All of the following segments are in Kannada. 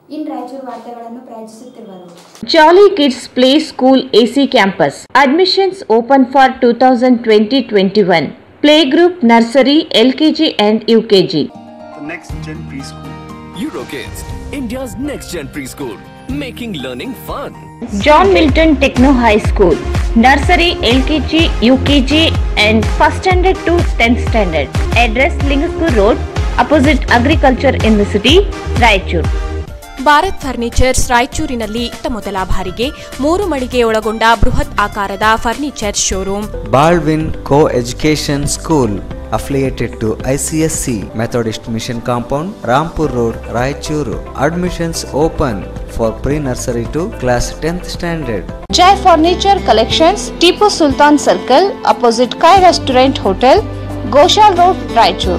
ಇನ್ ರಾಯಚೂರು ವಾರ್ತೆಗಳನ್ನು ಪ್ರಾಯೋಜಿಸುತ್ತಿರುವರು Jolly Kids Play School AC Campus. Admissions open for 2020-21. Playgroup, nursery, LKG and UKG. the next gen preschool. Eurokids, India's next gen preschool, making learning fun. John Milton Techno High School. Nursery, LKG, UKG and first standard to 10th standard. Address Lingaskur Road, opposite Agriculture University, Raichur. Bharat furnitures ರಾಯಚೂರಿನಲ್ಲಿ ಇತ್ತ ಮೊದಲ ಬಾರಿಗೆ ಮೂರು ಮಳಿಗೆ ಒಳಗೊಂಡ ಬೃಹತ್ ಆಕಾರದ furniture showroom Baldwin Co-Education School affiliated to ICSC Methodist Mission Compound, Rampur Road, Raichuru. Admissions open for pre-nursery to class 10th standard. Jai Furniture Collections, Tipu Sultan Circle, opposite Kai Restaurant Hotel, Goshal Road, Raichur.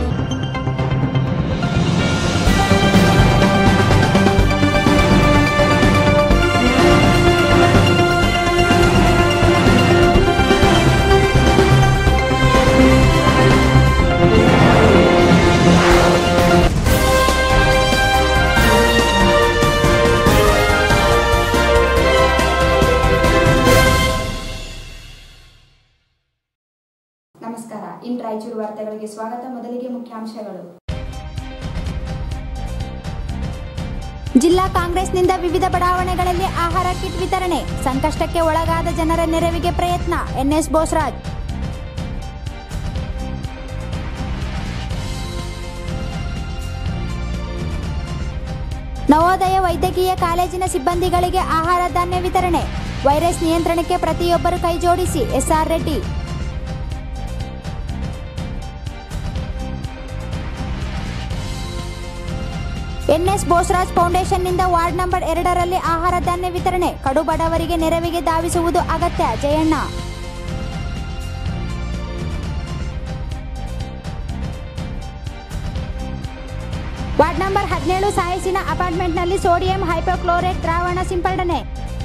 ನಮಸ್ಕಾರ ಇನ್ ರಾಯಚೂರು ವಾರ್ತೆಗಳಿಗೆ ಸ್ವಾಗತ ಮೊದಲಿಗೆ ಮುಖ್ಯಾಂಶಗಳು ಜಿಲ್ಲಾ ಕಾಂಗ್ರೆಸ್ನಿಂದ ವಿವಿಧ ಬಡಾವಣೆಗಳಲ್ಲಿ ಆಹಾರ ಕಿಟ್ ವಿತರಣೆ ಸಂಕಷ್ಟಕ್ಕೆ ಒಳಗಾದ ಜನರ ನೆರವಿಗೆ ಪ್ರಯತ್ನ ಎನ್ಎಸ್ ಬೋಸರಾಜ್ ನವೋದಯ ವೈದ್ಯಕೀಯ ಕಾಲೇಜಿನ ಸಿಬ್ಬಂದಿಗಳಿಗೆ ಆಹಾರ ಧಾನ್ಯ ವಿತರಣೆ ವೈರಸ್ ನಿಯಂತ್ರಣಕ್ಕೆ ಪ್ರತಿಯೊಬ್ಬರು ಕೈಜೋಡಿಸಿ ಎಸ್ಆರ್ ರೆಡ್ಡಿ ಎನ್ಎಸ್ ಬೋಸರಾಜ್ ಫೌಂಡೇಶನ್ನಿಂದ ವಾರ್ಡ್ ನಂಬರ್ ಎರಡರಲ್ಲಿ ಆಹಾರ ಧಾನ್ಯ ವಿತರಣೆ ಕಡು ಬಡವರಿಗೆ ನೆರವಿಗೆ ಧಾವಿಸುವುದು ಅಗತ್ಯ ಜಯಣ್ಣ ವಾರ್ಡ್ ನಂಬರ್ ಹದಿನೇಳು ಸಾಯಸಿನ ಅಪಾರ್ಟ್ಮೆಂಟ್ನಲ್ಲಿ ಸೋಡಿಯಂ ಹೈಪೋಕ್ಲೋರೇಟ್ ದ್ರಾವಣ ಸಿಂಪಡಣೆ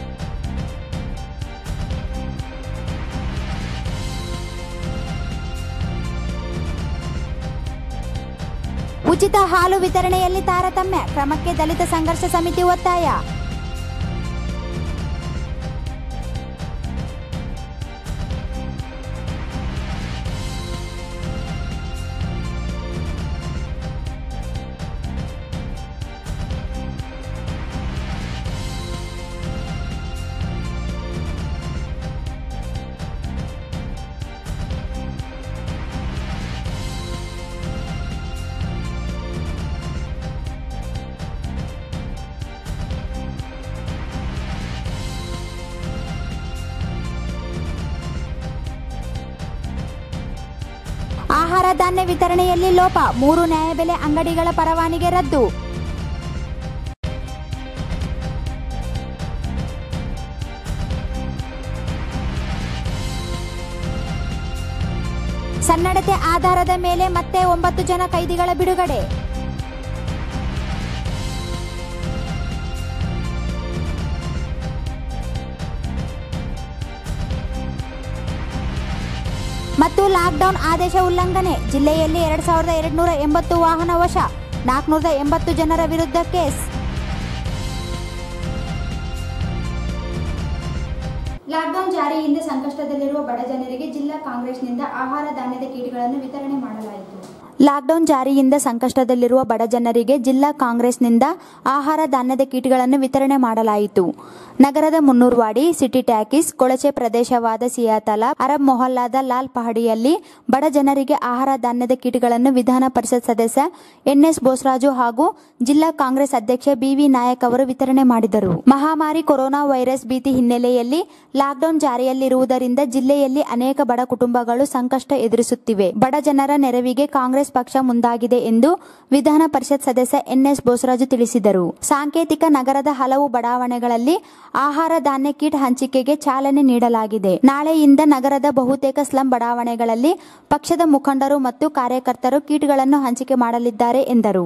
ಉಚಿತ ಹಾಲು ವಿತರಣೆಯಲ್ಲಿ ತಾರತಮ್ಯ ಕ್ರಮಕ್ಕೆ ದಲಿತ ಸಂಘರ್ಷ ಸಮಿತಿ ಒತ್ತಾಯ ಆಹಾರ ಧಾನ್ಯ ವಿತರಣೆಯಲ್ಲಿ ಲೋಪ ಮೂರು ನ್ಯಾಯಬೆಲೆ ಅಂಗಡಿಗಳ ಪರವಾನಗಿ ರದ್ದು ಸನ್ನಡತೆ ಆಧಾರದ ಮೇಲೆ ಮತ್ತೆ ಒಂಬತ್ತು ಜನ ಕೈದಿಗಳ ಬಿಡುಗಡೆ ಮತ್ತು ಲಾಕ್ಡೌನ್ ಆದೇಶ ಉಲ್ಲಂಘನೆ ಜಿಲ್ಲೆಯಲ್ಲಿ ಎರಡ್ ಸಾವಿರದ ಎರಡ್ನೂರ ಎಂಬತ್ತು ವಾಹನ ವಶ ನಾಲ್ಕುನೂರ ಎಂಬತ್ತು ಜನರ ವಿರುದ್ಧ ಕೇಸ್ ಲಾಕ್ಡೌನ್ ಜಾರಿಯಿಂದ ಸಂಕಷ್ಟದಲ್ಲಿರುವ ಬಡ ಜನರಿಗೆ ಜಿಲ್ಲಾ ಕಾಂಗ್ರೆಸ್ನಿಂದ ಆಹಾರ ಧಾನ್ಯದ ಕಿಟ್ಗಳನ್ನು ವಿತರಣೆ ಮಾಡಲಾಯಿತು ಲಾಕ್ಡೌನ್ ಜಾರಿಯಿಂದ ಸಂಕಷ್ಟದಲ್ಲಿರುವ ಬಡ ಜನರಿಗೆ ಜಿಲ್ಲಾ ಕಾಂಗ್ರೆಸ್ನಿಂದ ಆಹಾರ ಧಾನ್ಯದ ಕಿಟ್ಗಳನ್ನು ವಿತರಣೆ ಮಾಡಲಾಯಿತು ನಗರದ ಮುನ್ನೂರ್ವಾಡಿ ಸಿಟಿ ಟ್ಯಾಕಿಸ್ ಕೊಳಚೆ ಪ್ರದೇಶವಾದ ಸಿಯಾತಲ ಅರಬ್ ಮೊಹಲ್ಲಾದ ಲಾಲ್ ಪಹಡಿಯಲ್ಲಿ ಬಡ ಜನರಿಗೆ ಆಹಾರ ಧಾನ್ಯದ ಕಿಟ್ಗಳನ್ನು ವಿಧಾನ ಪರಿಷತ್ ಸದಸ್ಯ ಎನ್ಎಸ್ ಬೋಸರಾಜು ಹಾಗೂ ಜಿಲ್ಲಾ ಕಾಂಗ್ರೆಸ್ ಅಧ್ಯಕ್ಷ ಬಿವಿ ನಾಯಕ್ ಅವರು ವಿತರಣೆ ಮಾಡಿದರು ಮಹಾಮಾರಿ ಕೊರೋನಾ ವೈರಸ್ ಭೀತಿ ಹಿನ್ನೆಲೆಯಲ್ಲಿ ಲಾಕ್ಡೌನ್ ಜಾರಿಯಲ್ಲಿರುವುದರಿಂದ ಜಿಲ್ಲೆಯಲ್ಲಿ ಅನೇಕ ಬಡ ಕುಟುಂಬಗಳು ಸಂಕಷ್ಟ ಎದುರಿಸುತ್ತಿವೆ ಬಡ ಜನರ ನೆರವಿಗೆ ಕಾಂಗ್ರೆಸ್ ಪಕ್ಷ ಮುಂದಾಗಿದೆ ಎಂದು ವಿಧಾನ ಪರಿಷತ್ ಸದಸ್ಯ ಎನ್ಎಸ್ ಬೋಸರಾಜು ತಿಳಿಸಿದರು ಸಾಂಕೇತಿಕ ನಗರದ ಹಲವು ಬಡಾವಣೆಗಳಲ್ಲಿ ಆಹಾರ ಧಾನ್ಯ ಕಿಟ್ ಹಂಚಿಕೆಗೆ ಚಾಲನೆ ನೀಡಲಾಗಿದೆ ನಾಳೆಯಿಂದ ನಗರದ ಬಹುತೇಕ ಸ್ಲಂ ಬಡಾವಣೆಗಳಲ್ಲಿ ಪಕ್ಷದ ಮುಖಂಡರು ಮತ್ತು ಕಾರ್ಯಕರ್ತರು ಕಿಟ್ಗಳನ್ನು ಹಂಚಿಕೆ ಮಾಡಲಿದ್ದಾರೆ ಎಂದರು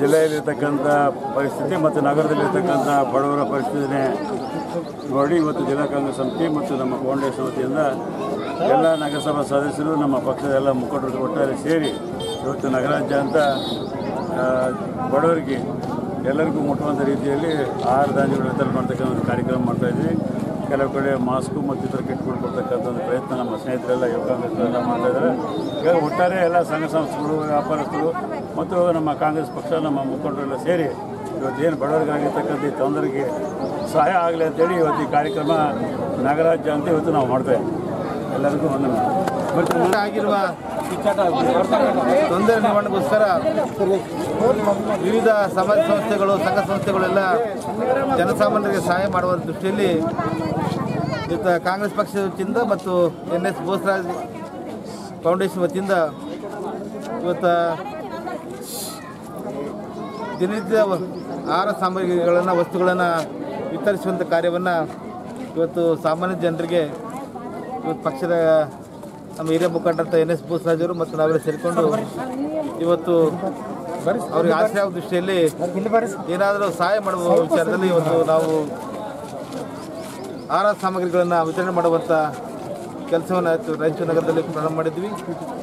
ಜಿಲ್ಲೆಯಲ್ಲಿರ್ತಕ್ಕಂಥ ಪರಿಸ್ಥಿತಿ ಮತ್ತು ನಗರದಲ್ಲಿರ್ತಕ್ಕಂಥ ಬಡವರ ಪರಿಸ್ಥಿತಿನೇ ನೋಡಿ ಇವತ್ತು ಜಿಲ್ಲಾ ಕಾಂಗ್ರೆಸ್ ಸಮಿತಿ ಮತ್ತು ನಮ್ಮ ಫೌಂಡೇಶನ್ ವತಿಯಿಂದ ಎಲ್ಲ ನಗರಸಭಾ ಸದಸ್ಯರು ನಮ್ಮ ಪಕ್ಷದ ಎಲ್ಲ ಮುಖಂಡರು ಒಟ್ಟಾರೆ ಸೇರಿ ಇವತ್ತು ನಗರಾಜ್ಯಾದ್ಯಂತ ಆ, ಬಡವರಿಗೆ ಎಲ್ಲರಿಗೂ ಮುಟ್ಟುವಂಥ ರೀತಿಯಲ್ಲಿ ಆಹಾರ ಧಾನ್ಯಗಳು ವಿತರಣೆ ಮಾಡ್ತಕ್ಕಂಥ ಒಂದು ಕಾರ್ಯಕ್ರಮ ಮಾಡ್ತಾ ಇದ್ವಿ ಕೆಲವು ಕಡೆ ಮಾಸ್ಕು ಮತ್ತು ಇತರ ಕಿಟ್ಗಳು ಕೊಡ್ತಕ್ಕಂಥ ಒಂದು ಪ್ರಯತ್ನ ನಮ್ಮ ಸ್ನೇಹಿತರೆಲ್ಲ ಯುವ ಕಾಂಗ್ರೆಸ್ಗಳೆಲ್ಲ ಮಾಡ್ತಾ ಇದ್ದಾರೆ ಈಗ ಒಟ್ಟಾರೆ ಎಲ್ಲ ಸಂಘ ಸಂಸ್ಥೆಗಳು ವ್ಯಾಪಾರಸ್ಥರು ಮತ್ತು ನಮ್ಮ ಕಾಂಗ್ರೆಸ್ ಪಕ್ಷ ನಮ್ಮ ಮುಖಂಡರೆಲ್ಲ ಸೇರಿ ಇವತ್ತೇನು ಬಡವರಿಗಾಗಿರ್ತಕ್ಕಂಥ ಈ ತೊಂದರೆಗೆ ಸಹಾಯ ಆಗಲಿ ಅಂತೇಳಿ ಇವತ್ತು ಈ ಕಾರ್ಯಕ್ರಮ ನಗರಾಜ್ಯ ಅಂತ ಇವತ್ತು ನಾವು ಮಾಡ್ತಾ ಇದ್ದೀವಿ ಎಲ್ಲರಿಗೂ ವಂದನೆ ಮತ್ತು ಆಗಿರುವ ತೊಂದರೆ ನಿವಾರಣೆಗೋಸ್ಕರ ವಿವಿಧ ಸಮಾಜ ಸಂಸ್ಥೆಗಳು ಸಂಘ ಸಂಸ್ಥೆಗಳೆಲ್ಲ ಜನಸಾಮಾನ್ಯರಿಗೆ ಸಹಾಯ ಮಾಡುವ ದೃಷ್ಟಿಯಲ್ಲಿ ಇವತ್ತು ಕಾಂಗ್ರೆಸ್ ಪಕ್ಷದ ವತಿಯಿಂದ ಮತ್ತು ಎನ್ ಎಸ್ ಬೋಸರಾಜ್ ಫೌಂಡೇಶನ್ ವತಿಯಿಂದ ಇವತ್ತು ದಿನನಿತ್ಯ ಆಹಾರ ಸಾಮಗ್ರಿಗಳನ್ನು ವಸ್ತುಗಳನ್ನು ವಿತರಿಸುವಂಥ ಕಾರ್ಯವನ್ನು ಇವತ್ತು ಸಾಮಾನ್ಯ ಜನರಿಗೆ ಇವತ್ತು ಪಕ್ಷದ ನಮ್ಮ ಹಿರಿಯ ಮುಖಂಡರಂತ ಎನ್ ಎಸ್ ಬೋಸರಾಜರು ಮತ್ತು ನಾವೆಲ್ಲ ಸೇರಿಕೊಂಡು ಇವತ್ತು ಅವ್ರಿಗೆ ಆಶ್ರಯ ಆಗುವ ದೃಷ್ಟಿಯಲ್ಲಿ ಏನಾದರೂ ಸಹಾಯ ಮಾಡುವ ವಿಚಾರದಲ್ಲಿ ಇವತ್ತು ನಾವು ಆಹಾರ ಸಾಮಗ್ರಿಗಳನ್ನು ವಿತರಣೆ ಮಾಡುವಂಥ ಕೆಲಸವನ್ನು ರಾಯಚೂರು ನಗರದಲ್ಲಿ ಪ್ರಾರಂಭ ಮಾಡಿದ್ವಿ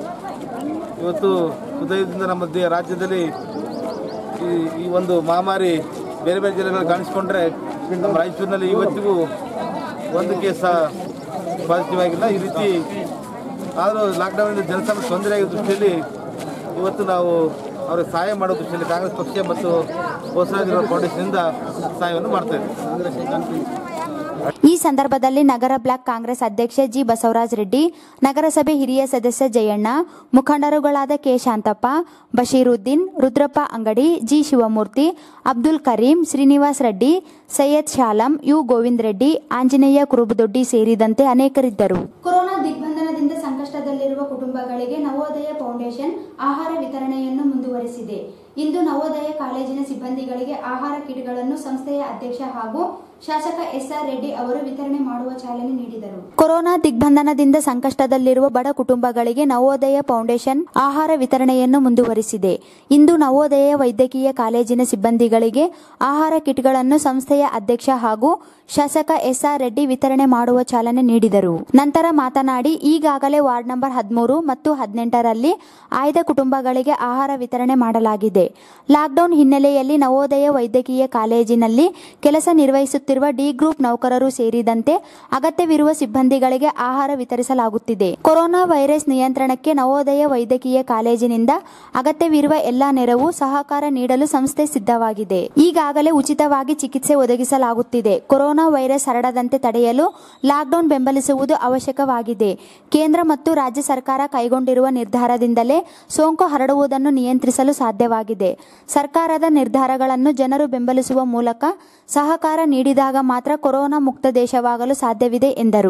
ಇವತ್ತು ಹೃದಯದಿಂದ ನಮ್ಮ ದೇ- ರಾಜ್ಯದಲ್ಲಿ ಈ ಈ ಒಂದು ಮಹಾಮಾರಿ ಬೇರೆ ಬೇರೆ ಜಿಲ್ಲೆಗಳಲ್ಲಿ ಕಾಣಿಸ್ಕೊಂಡ್ರೆ ನಮ್ಮ ರಾಯಚೂರಿನಲ್ಲಿ ಇವತ್ತಿಗೂ ಒಂದು ಕೇಸ ಪಾಸಿಟಿವ್ ಆಗಿಲ್ಲ ಈ ರೀತಿ ಆದರೂ ಲಾಕ್ಡೌನಿಂದ ಜನಸಾಮಾನ್ಯ ತೊಂದರೆ ಆಗಿದ್ದ ದೃಷ್ಟಿಯಲ್ಲಿ ಇವತ್ತು ನಾವು ಅವ್ರಿಗೆ ಸಹಾಯ ಮಾಡೋ ದೃಷ್ಟಿಯಲ್ಲಿ ಕಾಂಗ್ರೆಸ್ ಪಕ್ಷ ಮತ್ತು ಹೊಸರಾಜ ಫೌಂಡೇಶನ್ನಿಂದ ಸಹಾಯವನ್ನು ಮಾಡ್ತಾ ಇದ್ದೀವಿ ಈ ಸಂದರ್ಭದಲ್ಲಿ ನಗರ ಬ್ಲಾಕ್ ಕಾಂಗ್ರೆಸ್ ಅಧ್ಯಕ್ಷ ಜಿ ಬಸವರಾಜ ರೆಡ್ಡಿ ನಗರಸಭೆ ಹಿರಿಯ ಸದಸ್ಯ ಜಯಣ್ಣ ಮುಖಂಡರುಗಳಾದ K Shantappa Basheeruddin Rudrappa Angadi G Shivamurthy Abdul Kareem Srinivas Reddy Syed Shalam U Govind Reddy Anjaneya Kurubadoddi ಸೇರಿದಂತೆ ಅನೇಕರಿದ್ದರು ಕೊರೋನಾ ದಿಗ್ಬಂಧನದಿಂದ ಸಂಕಷ್ಟದಲ್ಲಿರುವ ಕುಟುಂಬಗಳಿಗೆ ನವೋದಯ ಫೌಂಡೇಶನ್ ಆಹಾರ ವಿತರಣೆಯನ್ನು ಮುಂದುವರೆಸಿದೆ ಇಂದು ನವೋದಯ ಕಾಲೇಜಿನ ಸಿಬ್ಬಂದಿಗಳಿಗೆ ಆಹಾರ ಕಿಟ್ಗಳನ್ನು ಸಂಸ್ಥೆಯ ಅಧ್ಯಕ್ಷ ಹಾಗೂ ಶಾಸಕ ಎಸ್ಆರ್ ರೆಡ್ಡಿ ಅವರು ವಿತರಣೆ ಮಾಡುವ ಚಾಲನೆ ನೀಡಿದರು ಕೊರೋನಾ ದಿಗ್ಬಂಧನದಿಂದ ಸಂಕಷ್ಟದಲ್ಲಿರುವ ಬಡ ಕುಟುಂಬಗಳಿಗೆ ನವೋದಯ ಫೌಂಡೇಶನ್ ಆಹಾರ ವಿತರಣೆಯನ್ನು ಮುಂದುವರಿಸಿದೆ ಇಂದು ನವೋದಯ ವೈದ್ಯಕೀಯ ಕಾಲೇಜಿನ ಸಿಬ್ಬಂದಿಗಳಿಗೆ ಆಹಾರ ಕಿಟ್ಗಳನ್ನು ಸಂಸ್ಥೆಯ ಅಧ್ಯಕ್ಷ ಹಾಗೂ ಶಾಸಕ ಎಸ್ಆರ್ ರೆಡ್ಡಿ ವಿತರಣೆ ಮಾಡುವ ಚಾಲನೆ ನೀಡಿದರು ನಂತರ ಮಾತನಾಡಿ ಈಗಾಗಲೇ ವಾರ್ಡ್ ನಂಬರ್ ಹದಿಮೂರು ಮತ್ತು ಹದಿನೆಂಟರಲ್ಲಿ ಆಯ್ದ ಕುಟುಂಬಗಳಿಗೆ ಆಹಾರ ವಿತರಣೆ ಮಾಡಲಾಗಿದೆ ಲಾಕ್ಡೌನ್ ಹಿನ್ನೆಲೆಯಲ್ಲಿ ನವೋದಯ ವೈದ್ಯಕೀಯ ಕಾಲೇಜಿನಲ್ಲಿ ಕೆಲಸ ನಿರ್ವಹಿಸುತ್ತಿರುವ ಡಿ ಗ್ರೂಪ್ ನೌಕರರು ಸೇರಿದಂತೆ ಅಗತ್ಯವಿರುವ ಸಿಬ್ಬಂದಿಗಳಿಗೆ ಆಹಾರ ವಿತರಿಸಲಾಗುತ್ತಿದೆ ಕೊರೋನಾ ವೈರಸ್ ನಿಯಂತ್ರಣಕ್ಕೆ ನವೋದಯ ವೈದ್ಯಕೀಯ ಕಾಲೇಜಿನಿಂದ ಅಗತ್ಯವಿರುವ ಎಲ್ಲಾ ನೆರವು ಸಹಕಾರ ನೀಡಲು ಸಂಸ್ಥೆ ಸಿದ್ಧವಾಗಿದೆ ಈಗಾಗಲೇ ಉಚಿತವಾಗಿ ಚಿಕಿತ್ಸೆ ಒದಗಿಸಲಾಗುತ್ತಿದೆ ಕೊರೋನಾ ವೈರಸ್ ಹರಡದಂತೆ ತಡೆಯಲು ಲಾಕ್ಡೌನ್ ಬೆಂಬಲಿಸುವುದು ಅವಶ್ಯಕವಾಗಿದೆ ಕೇಂದ್ರ ಮತ್ತು ರಾಜ್ಯ ಸರ್ಕಾರ ಕೈಗೊಂಡಿರುವ ನಿರ್ಧಾರದಿಂದಲೇ ಸೋಂಕು ಹರಡುವುದನ್ನು ನಿಯಂತ್ರಿಸಲು ಸಾಧ್ಯವಾಗಿದೆ ಸರ್ಕಾರದ ನಿರ್ಧಾರಗಳನ್ನು ಜನರು ಬೆಂಬಲಿಸುವ ಮೂಲಕ ಸಹಕಾರ ನೀಡಿದಾಗ ಮಾತ್ರ ಕೊರೋನಾ ಮುಕ್ತ ದೇಶವಾಗಲು ಸಾಧ್ಯವಿದೆ ಎಂದರು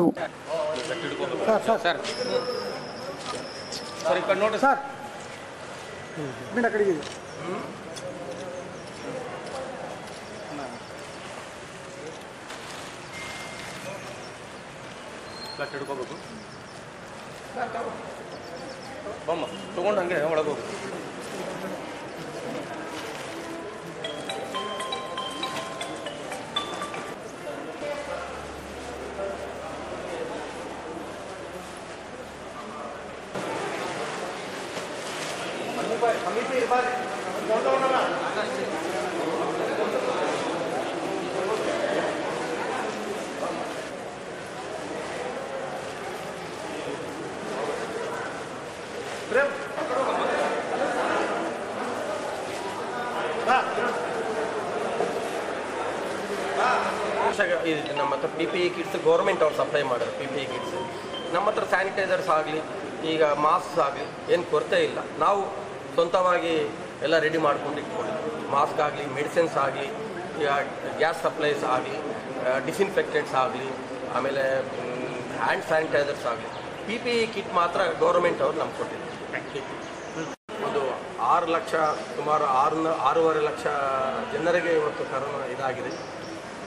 ಬಮ್ಮ ತಗೊಂಡು ಹಂಗೆ ಒಳಗೆ ಹೋಗು ಇದು ನಮ್ಮ ಹತ್ರ P P E kits government ಅವ್ರು ಸಪ್ಲೈ ಮಾಡೋದು ಪಿ ಪಿ ಇ ಕಿಟ್ಸ್ ನಮ್ಮ ಹತ್ರ ಸ್ಯಾನಿಟೈಸರ್ಸ್ ಆಗಲಿ ಈಗ ಮಾಸ್ಕ್ ಆಗಲಿ ಏನು ಕೊರತೆ ಇಲ್ಲ ನಾವು ಸ್ವಂತವಾಗಿ ಎಲ್ಲ ರೆಡಿ ಮಾಡ್ಕೊಂಡು ಇಟ್ಕೊಂಡಿದ್ದೀವಿ ಮಾಸ್ಕ್ ಆಗಲಿ ಮೆಡಿಸಿನ್ಸ್ ಆಗಲಿ ಈಗ ಗ್ಯಾಸ್ ಸಪ್ಲೈಸ್ ಆಗಲಿ ಡಿಸಿನ್ಫೆಕ್ಟೆಂಟ್ಸ್ ಆಗಲಿ ಆಮೇಲೆ ಹ್ಯಾಂಡ್ ಸ್ಯಾನಿಟೈಸರ್ಸ್ ಆಗಲಿ ಪಿ ಪಿ ಇ ಕಿಟ್ ಮಾತ್ರ ಗೌರ್ಮೆಂಟ್ ಅವ್ರು ನಮ್ಗೆ ಕೊಟ್ಟಿದ್ದಾರೆ ಒಂದು ಆರು ಲಕ್ಷ ಸುಮಾರು ಆರು ಆರೂವರೆ ಲಕ್ಷ ಜನರಿಗೆ ಇವತ್ತು ಕರೋನಾ ಇದಾಗಿದೆ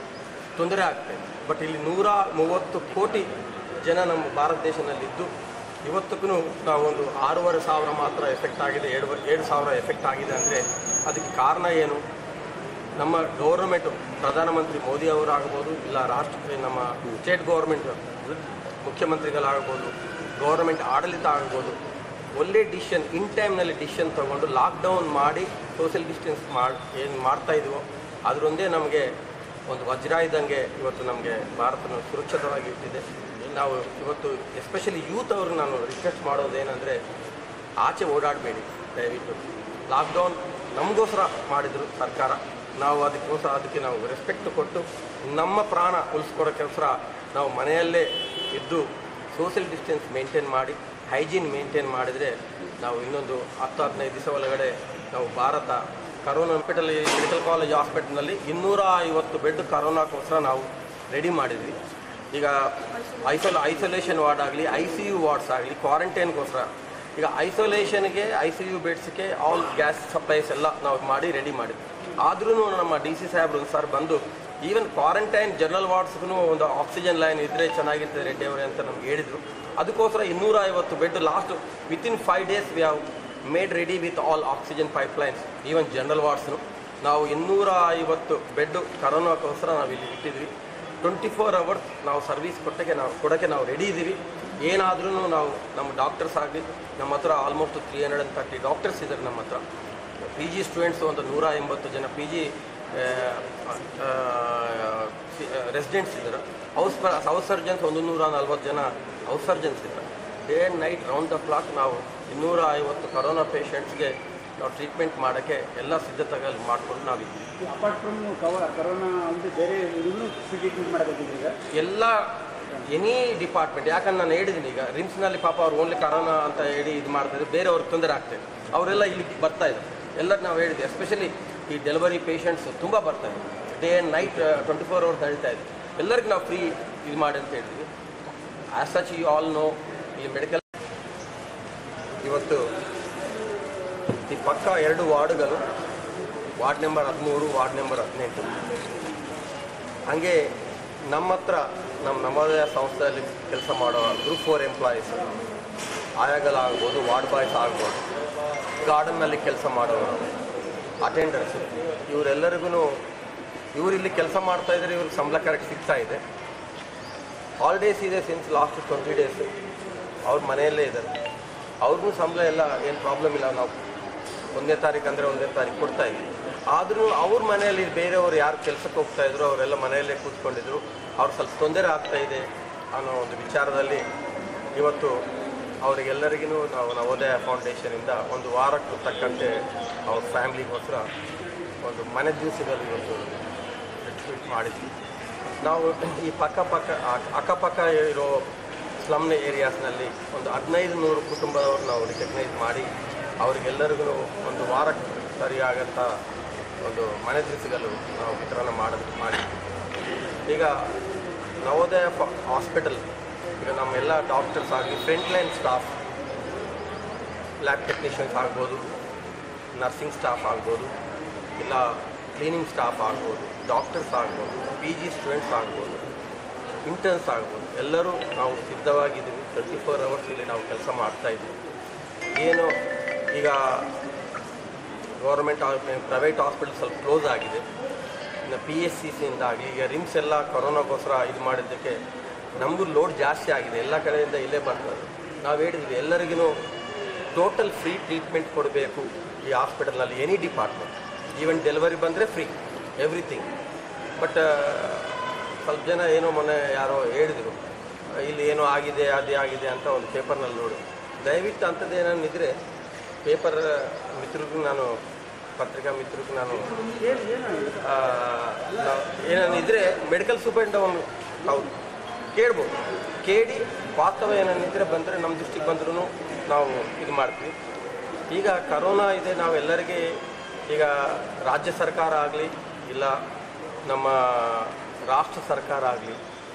ತೊಂದರೆ ಆಗ್ತಾ ಇದೆ ಬಟ್ ಇಲ್ಲಿ ನೂರ ಮೂವತ್ತು ಕೋಟಿ ಜನ ನಮ್ಮ ಭಾರತ ದೇಶದಲ್ಲಿದ್ದು ಇವತ್ತಿಗೂ ನಾವು ಒಂದು ಆರೂವರೆ ಸಾವಿರ ಮಾತ್ರ ಎಫೆಕ್ಟ್ ಆಗಿದೆ ಎರಡು ಏಳು ಸಾವಿರ ಎಫೆಕ್ಟ್ ಆಗಿದೆ ಅಂದರೆ ಅದಕ್ಕೆ ಕಾರಣ ಏನು ನಮ್ಮ ಗೌರ್ಮೆಂಟು ಪ್ರಧಾನಮಂತ್ರಿ ಮೋದಿ ಅವರಾಗ್ಬೋದು ಇಲ್ಲ ರಾಷ್ಟ್ರ ನಮ್ಮ ಸ್ಟೇಟ್ ಗೌರ್ಮೆಂಟ್ ಮುಖ್ಯಮಂತ್ರಿಗಳಾಗ್ಬೋದು ಗೌರ್ಮೆಂಟ್ ಆಡಳಿತ ಆಗ್ಬೋದು ಒಳ್ಳೆ ಡಿಸಿಷನ್ ಇನ್ ಟೈಮ್ನಲ್ಲಿ ಡಿಸಿಷನ್ ತೊಗೊಂಡು ಲಾಕ್ಡೌನ್ ಮಾಡಿ ಸೋಷಿಯಲ್ ಡಿಸ್ಟೆನ್ಸ್ ಮಾಡಿ ಏನು ಮಾಡ್ತಾ ಇದೀವೋ ಅದರೊಂದೇ ನಮಗೆ ಒಂದು ವಜ್ರ ಇದ್ದಂಗೆ ಇವತ್ತು ನಮಗೆ ಭಾರತನ ಸುರಕ್ಷಿತವಾಗಿ ಇಟ್ಟಿದೆ ನಾವು ಇವತ್ತು ಎಸ್ಪೆಷಲಿ ಯೂತ್ ಅವ್ರಿಗೆ ನಾನು ರಿಕ್ವೆಸ್ಟ್ ಮಾಡೋದೇನೆಂದರೆ ಆಚೆ ಓಡಾಡಬೇಡಿ ದಯವಿಟ್ಟು ಲಾಕ್ಡೌನ್ ನಮಗೋಸ್ಕರ ಮಾಡಿದರು ಸರ್ಕಾರ ನಾವು ಅದಕ್ಕೋಸ್ಕರ ಅದಕ್ಕೆ ನಾವು ರೆಸ್ಪೆಕ್ಟ್ ಕೊಟ್ಟು ನಮ್ಮ ಪ್ರಾಣ ಉಳಿಸ್ಕೊಡೋಕ್ಕೋಸ್ಕರ ನಾವು ಮನೆಯಲ್ಲೇ ಇದ್ದು ಸೋಷಿಯಲ್ ಡಿಸ್ಟೆನ್ಸ್ ಮೇಂಟೈನ್ ಮಾಡಿ ಹೈಜೀನ್ ಮೇಂಟೈನ್ ಮಾಡಿದರೆ ನಾವು ಇನ್ನೊಂದು ಹತ್ತು ಹದಿನೈದು ದಿವಸ ಒಳಗಡೆ ನಾವು ಭಾರತ ಕರೋನಾ ಹಾಸ್ಪಿಟಲ್ ಮೆಡಿಕಲ್ ಕಾಲೇಜ್ ಹಾಸ್ಪಿಟಲ್ನಲ್ಲಿ ಇನ್ನೂರ ಐವತ್ತು ಬೆಡ್ ಕರೋನಾಕ್ಕೋಸ್ಕರ ನಾವು ರೆಡಿ ಮಾಡಿದ್ವಿ ಈಗ ಐಸೋಲ್ ಐಸೋಲೇಷನ್ ವಾರ್ಡ್ ಆಗಲಿ ಐ ಸಿ ಯು ವಾರ್ಡ್ಸ್ ಆಗಲಿ ಕ್ವಾರಂಟೈನ್ಗೋಸ್ಕರ ಈಗ ಐಸೋಲೇಷನ್ಗೆ ಐ ಸಿ ಯು ಬೆಡ್ಸ್ಗೆ ಆಲ್ ಗ್ಯಾಸ್ ಸಪ್ಲೈಸ್ ಎಲ್ಲ ನಾವು ಮಾಡಿ ರೆಡಿ ಮಾಡಿದ್ವಿ ಆದ್ರೂ ನಮ್ಮ ಡಿ ಸಿ ಸಾಹೇಬ್ರು ಸರ್ ಬಂದು ಈವನ್ ಕ್ವಾರಂಟೈನ್ ಜನರಲ್ ವಾರ್ಡ್ಸ್ಗೂ ಒಂದು ಆಕ್ಸಿಜನ್ ಲೈನ್ ಇದ್ದರೆ ಚೆನ್ನಾಗಿರ್ತದೆ ರೆಡ್ಡಿ ಅವರೇ ಅಂತ ನಮ್ಗೆ ಹೇಳಿದರು ಅದಕ್ಕೋಸ್ಕರ ಇನ್ನೂರ ಐವತ್ತು bed last within five days we have made ready with all oxygen pipelines even general ವಾರ್ಡ್ಸ್ನು ನಾವು ಇನ್ನೂರ ಐವತ್ತು ಬೆಡ್ ಕರೋನಾಕ್ಕೋಸ್ಕರ ನಾವು ಇಲ್ಲಿ ಇಟ್ಟಿದ್ವಿ ಟ್ವೆಂಟಿ ಫೋರ್ ಅವರ್ಸ್ ನಾವು ಸರ್ವಿಸ್ ಕೊಟ್ಟಕ್ಕೆ ನಾವು ಕೊಡೋಕ್ಕೆ ನಾವು ರೆಡಿ ಇದ್ದೀವಿ ಏನಾದ್ರೂ ನಾವು ನಮ್ಮ ಡಾಕ್ಟರ್ಸ್ ಆಗಲಿ ನಮ್ಮ ಹತ್ರ almost three hundred and thirty doctors ಇದ್ದಾರೆ ನಮ್ಮ ಹತ್ರ ಪಿ ಜಿ ಸ್ಟೂಡೆಂಟ್ಸ್ ಒಂದು ನೂರ ಎಂಬತ್ತು ಜನ ಪಿ ಜಿ ರೆಸಿಡೆಂಟ್ಸ್ ಇದ್ದಾರೆ ಹೌಸ್ ಹೌಸ್ ಸರ್ಜನ್ಸ್ ಒಂದು ನೂರ ನಲ್ವತ್ತು ಜನ ಹೌಸ್ ಸರ್ಜನ್ಸ್ ಇದ್ದಾರೆ day and night round the clock ನಾವು ಇನ್ನೂರ ಐವತ್ತು ಕರೋನಾ ಪೇಷಂಟ್ಸ್ಗೆ ನಾವು ಟ್ರೀಟ್ಮೆಂಟ್ ಮಾಡೋಕ್ಕೆ ಎಲ್ಲ ಸಿದ್ಧತೆಗಳು ಮಾಡಿಕೊಂಡು ನಾವಿದ್ದೀವಿ ಅಪಾರ್ಟ್ ಫ್ರಮ್ ಕರೋನಾ ಅಂದ್ರೆ ಬೇರೆ ಇದನ್ನು ಟ್ರೀಟ್ಮೆಂಟ್ ಮಾಡಬೇಕಿದ್ರೆ ಈಗ ಎಲ್ಲ ಎನಿ ಡಿಪಾರ್ಟ್ಮೆಂಟ್ ಯಾಕಂದ್ರೆ ನಾನು ಹೇಳಿದ್ದೀನಿ ಈಗ ರಿಮ್ಸ್ನಲ್ಲಿ ಪಾಪ ಅವ್ರು ಓನ್ಲಿ ಕರೋನಾ ಅಂತ ಹೇಳಿ ಇದು ಮಾಡ್ತಿದ್ರು ಬೇರೆಯವ್ರಿಗೆ ತೊಂದರೆ ಆಗ್ತಾಯಿದೆ ಅವರೆಲ್ಲ ಇಲ್ಲಿ ಬರ್ತಾ ಇದ್ದಾರೆ ಎಲ್ಲರೂ ನಾವು ಹೇಳಿದ್ವಿ ಎಸ್ಪೆಷಲಿ ಈ ಡೆಲಿವರಿ ಪೇಷಂಟ್ಸ್ ತುಂಬ ಬರ್ತಾ ಇದೆ day and night twenty four hours ನಡೀತಾ ಇದೆ ಎಲ್ಲರಿಗೂ ನಾವು ಫ್ರೀ ಇದು ಮಾಡಿ ಅಂತ ಹೇಳಿದ್ವಿ as such you all know ಈ ಮೆಡಿಕಲ್ ಇವತ್ತು ಈ ಪಕ್ಕ ಎರಡು ವಾರ್ಡ್ಗಳು ವಾರ್ಡ್ ನಂಬರ್ ಹದಿಮೂರು ವಾರ್ಡ್ ನಂಬರ್ ಹದಿನೆಂಟು ಹಾಗೆ ನಮ್ಮ ಹತ್ರ ನಮ್ಮ ನವೋದಯ ಸಂಸ್ಥೆಯಲ್ಲಿ ಕೆಲಸ ಮಾಡೋ ಗ್ರೂಪ್ ಫೋರ್ ಎಂಪ್ಲಾಯೀಸ್ ಆಯಾಗಳಾಗ್ಬೋದು ವಾರ್ಡ್ ಬಾಯ್ಸ್ ಆಗ್ಬೋದು ಗಾರ್ಡನ್ನಲ್ಲಿ ಕೆಲಸ ಮಾಡೋರು ಅಟೆಂಡರ್ಸ್ ಇವರೆಲ್ಲರಿಗೂ ಇವರಿಲ್ಲಿ ಕೆಲಸ ಮಾಡ್ತಾ ಇದ್ದಾರೆ ಇವ್ರಿಗೆ ಸಂಬಳ ಕರೆಕ್ಟ್ ಸಿಗ್ತಾ ಇದೆ ಹಾಲಿಡೇಸ್ ಇದೆ ಸಿನ್ಸ್ ಲಾಸ್ಟ್ ಟ್ವೆಂಟಿ ಡೇಸ್ ಅವ್ರ ಮನೆಯಲ್ಲೇ ಇದ್ದಾರೆ ಅವ್ರಿಗೂ ಸಂಬಳ ಎಲ್ಲ ಏನು ಪ್ರಾಬ್ಲಮ್ ಇಲ್ಲ ನಾವು ಒಂದನೇ ತಾರೀಕು ಅಂದರೆ ಒಂದನೇ ತಾರೀಕು ಕೊಡ್ತಾ ಇದ್ವಿ ಆದರೂ ಅವ್ರ ಮನೆಯಲ್ಲಿ ಬೇರೆಯವರು ಯಾರು ಕೆಲಸಕ್ಕೆ ಹೋಗ್ತಾ ಇದ್ರು ಅವರೆಲ್ಲ ಮನೆಯಲ್ಲೇ ಕೂತ್ಕೊಂಡಿದ್ರು ಅವ್ರು ಸ್ವಲ್ಪ ತೊಂದರೆ ಆಗ್ತಾ ಇದೆ ಅನ್ನೋ ಒಂದು ವಿಚಾರದಲ್ಲಿ ಇವತ್ತು ಅವರಿಗೆಲ್ಲರಿಗೂ ನಾವು ನವೋದಯ ಫೌಂಡೇಶನಿಂದ ಒಂದು ವಾರಕ್ಕೆ ತಕ್ಕಂತೆ ಅವ್ರ ಫ್ಯಾಮ್ಲಿಗೋಸ್ಕರ ಒಂದು ಮನೆ ದಿವಸದಲ್ಲಿ ಇವತ್ತು ಡಿಸ್ಟ್ರಿಬ್ಯೂಟ್ ಮಾಡಿದ್ವಿ ನಾವು ಈ ಪಕ್ಕ ಪಕ್ಕ ಅಕ್- ಅಕ್ಕಪಕ್ಕ ಇರೋ ಸ್ಲಮ್ನ ಏರಿಯಾಸ್ನಲ್ಲಿ ಒಂದು ಹದಿನೈದು ನೂರು ಕುಟುಂಬದವ್ರು ನಾವು ರಿಕಗ್ನೈಸ್ ಮಾಡಿ ಅವರಿಗೆಲ್ಲರಿಗೂ ಒಂದು ವಾರಕ್ಕೆ ಸರಿಯಾಗಂಥ ಒಂದು ಮನೆ ದಿವಸಗಳು ನಾವು ವಿತರಣೆ ಮಾಡೋದು ಮಾಡಿ ಈಗ ನವೋದಯ ಹಾಸ್ಪಿಟಲ್ ಈಗ ನಮ್ಮೆಲ್ಲ ಡಾಕ್ಟರ್ಸ್ ಆಗಲಿ front line staff lab technicians ಆಗ್ಬೋದು ನರ್ಸಿಂಗ್ ಸ್ಟಾಫ್ ಆಗ್ಬೋದು ಇಲ್ಲ ಕ್ಲೀನಿಂಗ್ ಸ್ಟಾಫ್ ಆಗ್ಬೋದು ಡಾಕ್ಟರ್ಸ್ ಆಗ್ಬೋದು ಪಿ ಜಿ ಸ್ಟೂಡೆಂಟ್ಸ್ ಆಗ್ಬೋದು ಇಂಟರ್ನ್ಸ್ ಆಗ್ಬೋದು ಎಲ್ಲರೂ ನಾವು ಸಿದ್ಧವಾಗಿದ್ದೀವಿ ಟ್ವೆಂಟಿ ಫೋರ್ ಅವರ್ಸ್ ಇಲ್ಲಿ ನಾವು ಕೆಲಸ ಮಾಡ್ತಾ ಇದ್ದೀವಿ ಏನು ಈಗ ಗೌರ್ಮೆಂಟ್ ಪ್ರೈವೇಟ್ ಹಾಸ್ಪಿಟಲ್ ಸ್ವಲ್ಪ ಕ್ಲೋಸ್ ಆಗಿದೆ ಇನ್ನು ಪಿ ಎಸ್ ಸಿ ಸಿಯಿಂದ ಆಗಲಿ ಈಗ ರಿಮ್ಸ್ ಎಲ್ಲ ಕೊರೋನಾಗೋಸ್ಕರ ಇದು ಮಾಡಿದ್ದಕ್ಕೆ ನಮಗೂ ಲೋಡ್ ಜಾಸ್ತಿ ಆಗಿದೆ ಎಲ್ಲ ಕಡೆಯಿಂದ ಇಲ್ಲೇ ಬರ್ತದೆ ನಾವು ಹೇಳಿದ್ವಿ ಎಲ್ಲರಿಗೂ ಟೋಟಲ್ ಫ್ರೀ ಟ್ರೀಟ್ಮೆಂಟ್ ಕೊಡಬೇಕು ಈ ಹಾಸ್ಪಿಟಲ್ನಲ್ಲಿ ಎನಿ ಡಿಪಾರ್ಟ್ಮೆಂಟ್ ಈವನ್ ಡೆಲಿವರಿ ಬಂದರೆ ಫ್ರೀ ಎವ್ರಿಥಿಂಗ್ ಬಟ್ ಸ್ವಲ್ಪ ಜನ ಏನೋ ಮೊನ್ನೆ ಯಾರೋ ಹೇಳಿದರು ಇಲ್ಲಿ ಏನೋ ಆಗಿದೆ ಅದೇ ಆಗಿದೆ ಅಂತ ಒಂದು ಪೇಪರ್ನಲ್ಲಿ ನೋಡು ದಯವಿಟ್ಟು ಅಂಥದ್ದು ಏನಾದ್ರು ಇದ್ದರೆ ಪೇಪರ್ ಮಿತ್ರರಿಗೂ ನಾನು ಪತ್ರಿಕಾ ಮಿತ್ರರಿಗೂ ನಾನು ಆ, ನಾವು ಏನಾದ್ರು ಇದ್ದರೆ ಮೆಡಿಕಲ್ ಸೂಪರಿಂಟ್ ಅವನು ಹೌದು ಕೇಳ್ಬೋದು ಕೇಳಿ ವಾಸ್ತವ ಏನಾನಿದ್ರೆ ಬಂದರೆ ನಮ್ಮ ದೃಷ್ಟಿಗೆ ಬಂದ್ರೂ ನಾವು ಇದು ಮಾಡ್ತೀವಿ ಈಗ ಕರೋನಾ ಇದೆ ನಾವೆಲ್ಲರಿಗೆ ಈಗ ರಾಜ್ಯ ಸರ್ಕಾರ ಆಗಲಿ ಇಲ್ಲ ನಮ್ಮ ರಾಷ್ಟ್ರ ಸರ್ಕಾರ ಆಗಲಿ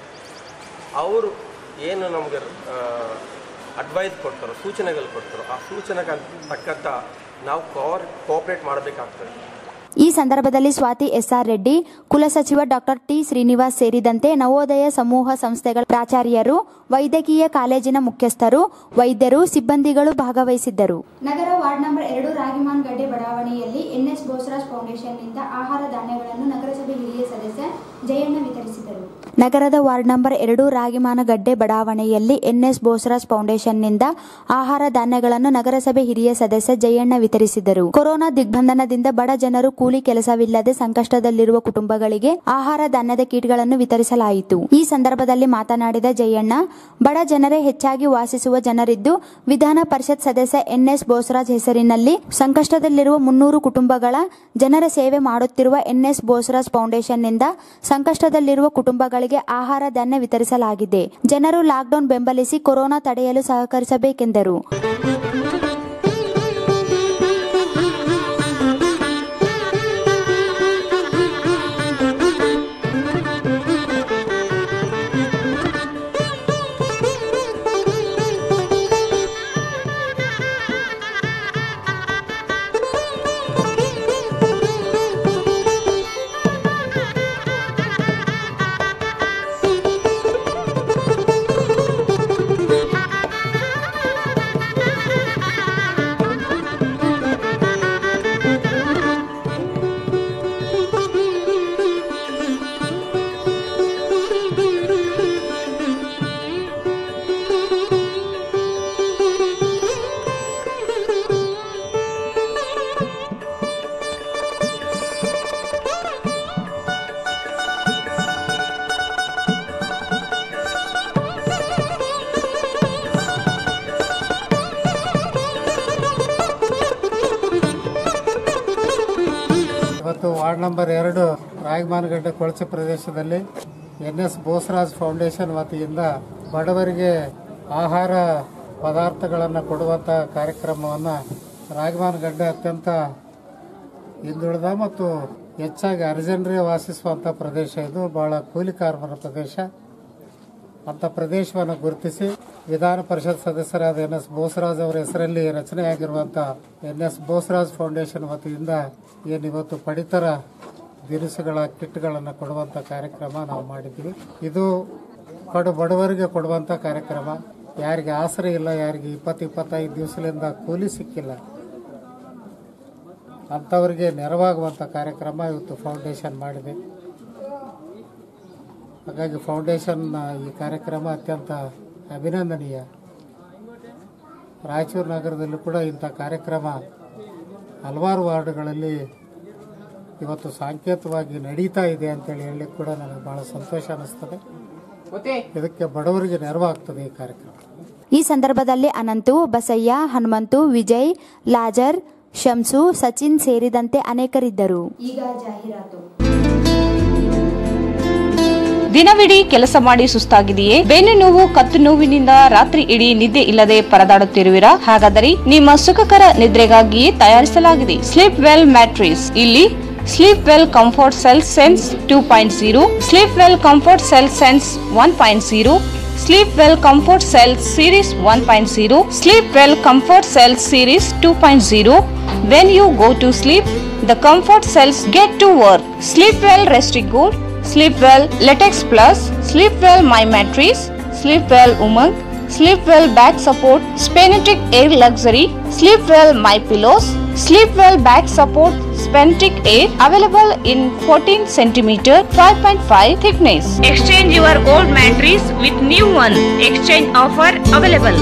ಅವರು ಏನು ನಮಗೆ ಅಡ್ವೈಸ್ ಕೊಡ್ತಾರೋ ಸೂಚನೆಗಳು ಕೊಡ್ತಾರೋ ಆ ಸೂಚನೆಗೆ ತಕ್ಕಂಥ ನಾವು ಕೋರ್ ಕೋಆಪ್ರೇಟ್ ಮಾಡಬೇಕಾಗ್ತದೆ ಈ ಸಂದರ್ಭದಲ್ಲಿ ಸ್ವಾತಿ ಎಸ್ಆರ್ ರೆಡ್ಡಿ ಕುಲಸಚಿವ ಡಾಕ್ಟರ್ ಟಿ ಶ್ರೀನಿವಾಸ್ ಸೇರಿದಂತೆ ನವೋದಯ ಸಮೂಹ ಸಂಸ್ಥೆಗಳ ಪ್ರಾಚಾರ್ಯರು ವೈದ್ಯಕೀಯ ಕಾಲೇಜಿನ ಮುಖ್ಯಸ್ಥರು ವೈದ್ಯರು ಸಿಬ್ಬಂದಿಗಳು ಭಾಗವಹಿಸಿದ್ದರು ನಗರ ವಾರ್ಡ್ ನಂಬರ್ ಎರಡು ರಾಗಿಮಾನ್ ಗಡ್ಡೆ ಬಡಾವಣೆಯಲ್ಲಿ ಎನ್ಎಸ್ ಬೋಸರಾಜ್ ಫೌಂಡೇಶನ್ನಿಂದ ಆಹಾರ ಧಾನ್ಯಗಳನ್ನು ನಗರಸಭೆ ಹಿರಿಯ ಸದಸ್ಯ ಜಯಣ್ಣ ವಿತರಿಸಿದರು ನಗರದ ವಾರ್ಡ್ ನಂಬರ್ ಎರಡು ರಾಗಿಮಾನಗಡ್ಡೆ ಬಡಾವಣೆಯಲ್ಲಿ ಎನ್ಎಸ್ ಬೋಸರಾಜ್ ಫೌಂಡೇಶನ್ನಿಂದ ಆಹಾರ ಧಾನ್ಯಗಳನ್ನು ನಗರಸಭೆ ಹಿರಿಯ ಸದಸ್ಯ ಜಯಣ್ಣ ವಿತರಿಸಿದರು ಕೊರೋನಾ ದಿಗ್ಬಂಧನದಿಂದ ಬಡ ಜನರು ಕೂಲಿ ಕೆಲಸವಿಲ್ಲದೆ ಸಂಕಷ್ಟದಲ್ಲಿರುವ ಕುಟುಂಬಗಳಿಗೆ ಆಹಾರ ಧಾನ್ಯದ ಕಿಟ್ಗಳನ್ನು ವಿತರಿಸಲಾಯಿತು ಈ ಸಂದರ್ಭದಲ್ಲಿ ಮಾತನಾಡಿದ ಜಯಣ್ಣ ಬಡ ಜನರೇ ಹೆಚ್ಚಾಗಿ ವಾಸಿಸುವ ಜನರಿದ್ದು ವಿಧಾನ ಪರಿಷತ್ ಸದಸ್ಯ ಎನ್ಎಸ್ ಬೋಸರಾಜ್ ಹೆಸರಿನಲ್ಲಿ ಸಂಕಷ್ಟದಲ್ಲಿರುವ ಮುನ್ನೂರು ಕುಟುಂಬಗಳ ಜನರ ಸೇವೆ ಮಾಡುತ್ತಿರುವ ಎನ್ಎಸ್ ಬೋಸರಾಜ್ ಫೌಂಡೇಶನ್ನಿಂದ ಸಂಕಷ್ಟದಲ್ಲಿರುವ ಕುಟುಂಬಗಳಿಗೆ ಆಹಾರ ಧಾನ್ಯ ವಿತರಿಸಲಾಗಿದೆ ಜನರು ಲಾಕ್ಡೌನ್ ಬೆಂಬಲಿಸಿ ಕೊರೋನಾ ತಡೆಯಲು ಸಹಕರಿಸಬೇಕೆಂದರು ಇವತ್ತು ವಾರ್ಡ್ ನಂಬರ್ ಎರಡು ರಾಯಮಾನಗಡ್ಡೆ ಕೊಳಚೆ ಪ್ರದೇಶದಲ್ಲಿ ಎನ್ ಎಸ್ ಬೋಸರಾಜ್ ಫೌಂಡೇಶನ್ ವತಿಯಿಂದ ಬಡವರಿಗೆ ಆಹಾರ ಪದಾರ್ಥಗಳನ್ನು ಕೊಡುವಂಥ ಕಾರ್ಯಕ್ರಮವನ್ನು ರಾಗಮಾನಗಡ್ಡೆ ಅತ್ಯಂತ ಹಿಂದುಳಿದ ಮತ್ತು ಹೆಚ್ಚಾಗಿ ಹರಿಜನರೇ ವಾಸಿಸುವಂಥ ಪ್ರದೇಶ ಇದು ಬಹಳ ಕೂಲಿ ಕಾರ್ಮಿಕರ ಪ್ರದೇಶ ಅಂತ ಪ್ರದೇಶವನ್ನು ಗುರುತಿಸಿ ವಿಧಾನ ಪರಿಷತ್ ಸದಸ್ಯರಾದ ಎನ್ ಎಸ್ ಬೋಸರಾಜ್ ಅವರ ಹೆಸರಲ್ಲಿ ರಚನೆಯಾಗಿರುವಂಥ ಎನ್ ಎಸ್ ಬೋಸರಾಜ್ ಫೌಂಡೇಶನ್ ವತಿಯಿಂದ ಏನಿವತ್ತು ಪಡಿತರ ದಿನಸುಗಳ ಕಿಟ್ಗಳನ್ನು ಕೊಡುವಂಥ ಕಾರ್ಯಕ್ರಮ ನಾವು ಮಾಡಿದ್ವಿ ಇದು ಕಡು ಬಡವರಿಗೆ ಕೊಡುವಂಥ ಕಾರ್ಯಕ್ರಮ ಯಾರಿಗೆ ಆಸರೆ ಇಲ್ಲ ಯಾರಿಗೆ ಇಪ್ಪತ್ತು ಇಪ್ಪತ್ತೈದು ದಿವಸದಿಂದ ಕೂಲಿ ಸಿಕ್ಕಿಲ್ಲ ಅಂಥವರಿಗೆ ನೆರವಾಗುವಂಥ ಕಾರ್ಯಕ್ರಮ ಇವತ್ತು ಫೌಂಡೇಶನ್ ಮಾಡಿದೆ ಹಾಗಾಗಿ ಫೌಂಡೇಶನ್ ಈ ಕಾರ್ಯಕ್ರಮ ಅತ್ಯಂತ ಅಭಿನಂದನೀಯ ರಾಯಚೂರು ನಗರದಲ್ಲೂ ಕೂಡ ಇಂಥ ಕಾರ್ಯಕ್ರಮ ಹಲವಾರು ವಾರ್ಡ್ಗಳಲ್ಲಿ ಇವತ್ತು ಸಾಂಕೇತವಾಗಿ ನಡೀತಾ ಇದೆ ಅಂತೇಳಿ ಹೇಳಲಿಕ್ಕೆ ಕೂಡ ನನಗೆ ಬಹಳ ಸಂತೋಷ ಅನಿಸ್ತದೆ ಇದಕ್ಕೆ ಬಡವರಿಗೆ ನೆರವಾಗ್ತದೆ ಈ ಕಾರ್ಯಕ್ರಮ ಈ ಸಂದರ್ಭದಲ್ಲಿ ಅನಂತು ಬಸಯ್ಯ ಹನುಮಂತು ವಿಜಯ್ ಲಾಜರ್ ಶಂಸು ಸಚಿನ್ ಸೇರಿದಂತೆ ಅನೇಕರಿದ್ದರು ಈಗ ಜಾಹೀರಾತು ದಿನವಿಡೀ ಕೆಲಸ ಮಾಡಿ ಸುಸ್ತಾಗಿದೆಯೇ ಬೆನ್ನು ನೋವು ಕತ್ತು ನೋವಿನಿಂದ ರಾತ್ರಿ ಇಡೀ ನಿದ್ದೆ ಇಲ್ಲದೆ ಪರದಾಡುತ್ತಿರುವಿರಾ ಹಾಗಾದರೆ ನಿಮ್ಮ ಸುಖಕರ ನಿದ್ರೆಗಾಗಿಯೇ ತಯಾರಿಸಲಾಗಿದೆ ಸ್ಲೀಪ್ ವೆಲ್ ಮ್ಯಾಟ್ರಿಸ್ ಇಲ್ಲಿ Sleepwell comfort cell sense two point zero Sleepwell comfort cell sense one point zero Sleepwell comfort cell series one point zero Sleepwell comfort cell series two point zero when you go to sleep the comfort cells get to work Sleepwell ರೆಸ್ಟಿಗೋಡ್ Sleep Well Latex Plus, Sleep Well My Mattress, Sleep Well Umang, Sleep Well Back Support, Spenetic Air Luxury, Sleep Well My Pillows, Sleep Well Back Support, Spenetic Air available in 14 cm 5.5 thickness. Exchange your old mattress with new one. Exchange offer available.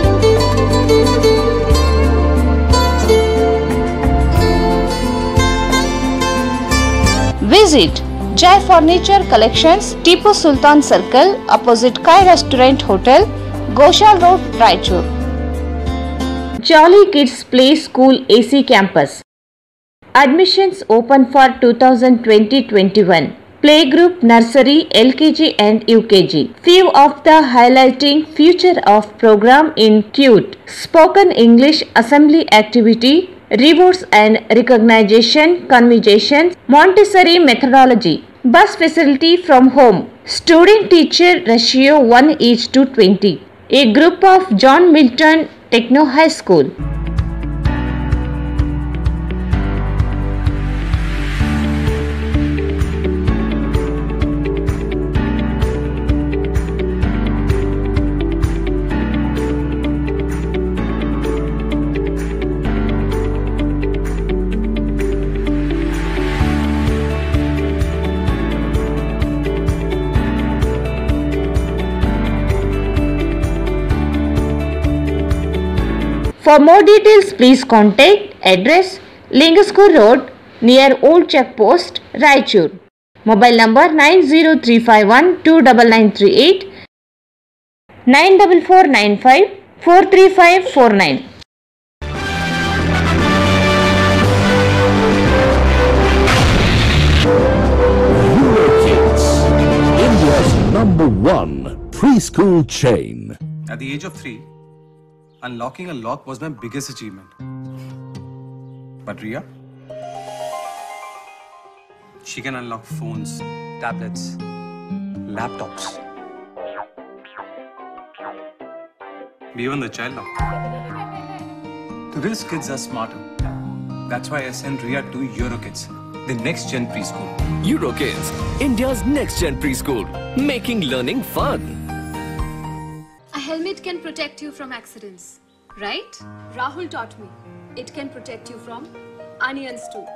Visit Jai Furniture Collections, Tipu Sultan Circle, opposite Kai Restaurant Hotel, Goshal Road, Raichur. Jolly Kids Play School AC Campus. Admissions open for 2020-21. Playgroup Nursery, LKG and UKG. Few of the highlighting future of program include Spoken English Assembly Activity, rewards and recognition, conversations, Montessori methodology, bus facility from home, student teacher ratio 1 each to 20, a group of John Milton Techno High School. For more details, please contact address Lingaskur Road near Old Check Post, Raichur. Mobile number 90351 94495 43549. India's number one preschool chain. At the age of three, unlocking a lock was my biggest achievement. But Ria, she can unlock phones, tablets, laptops, even the child lock. Today's kids are smarter. That's why I sent Ria to Eurokids, the next gen preschool. Eurokids, India's next gen preschool, making learning fun. A helmet can protect you from accidents, right? Rahul taught me. It can protect you from onions too.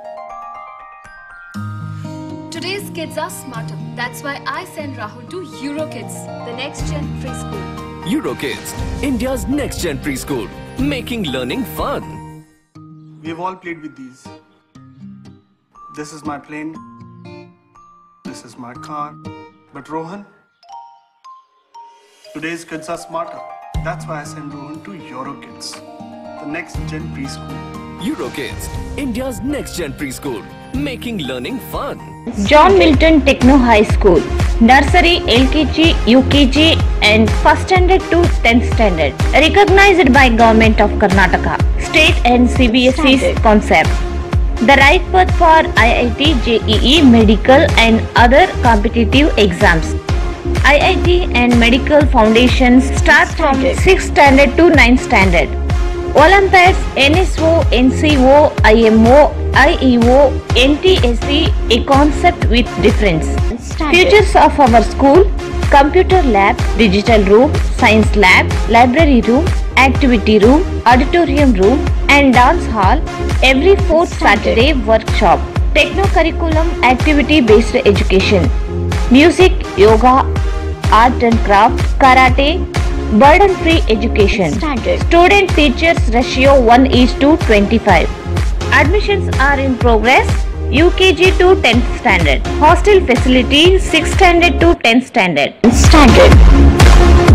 Today's kids are smarter. That's why I send Rahul to Eurokids, the next gen preschool. Eurokids, India's next gen preschool, making learning fun. We've all played with these. This is my plane. This is my car. But Rohan, today's kids are smarter. That's why I send Rohan to Eurokids, the next gen preschool. Eurokids, India's next gen preschool, making learning fun. John Milton Techno High School, Nursery, LKG, UKG and first standard to 10th standard. Recognized by Government of Karnataka, State and CBSE's concept. The right path for IIT, JEE, medical and other competitive exams. IIT and medical foundations start from 6th standard to 9th standard. Olympiads, NSO, NCO, IMO, IEO, NTSC, a concept with difference. Features of our school computer lab, digital room, science lab, library room, activity room, auditorium room, and dance hall. Every fourth Saturday workshop. Techno curriculum activity based education. Music, yoga, art and craft, karate, burden free education. Student teachers ratio 1 is to 25. Admissions are in progress. UKG to 10th standard. Hostel facility 6th standard to 10th standard. Standard.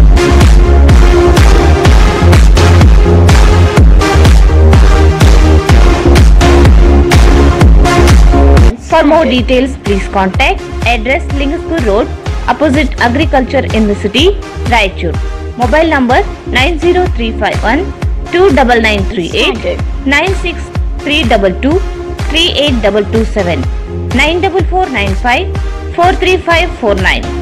For more details, please contact address Lingaskur Road, opposite Agriculture University, Raichur. Mobile number 90351 29938 96322 38227 94495 43549.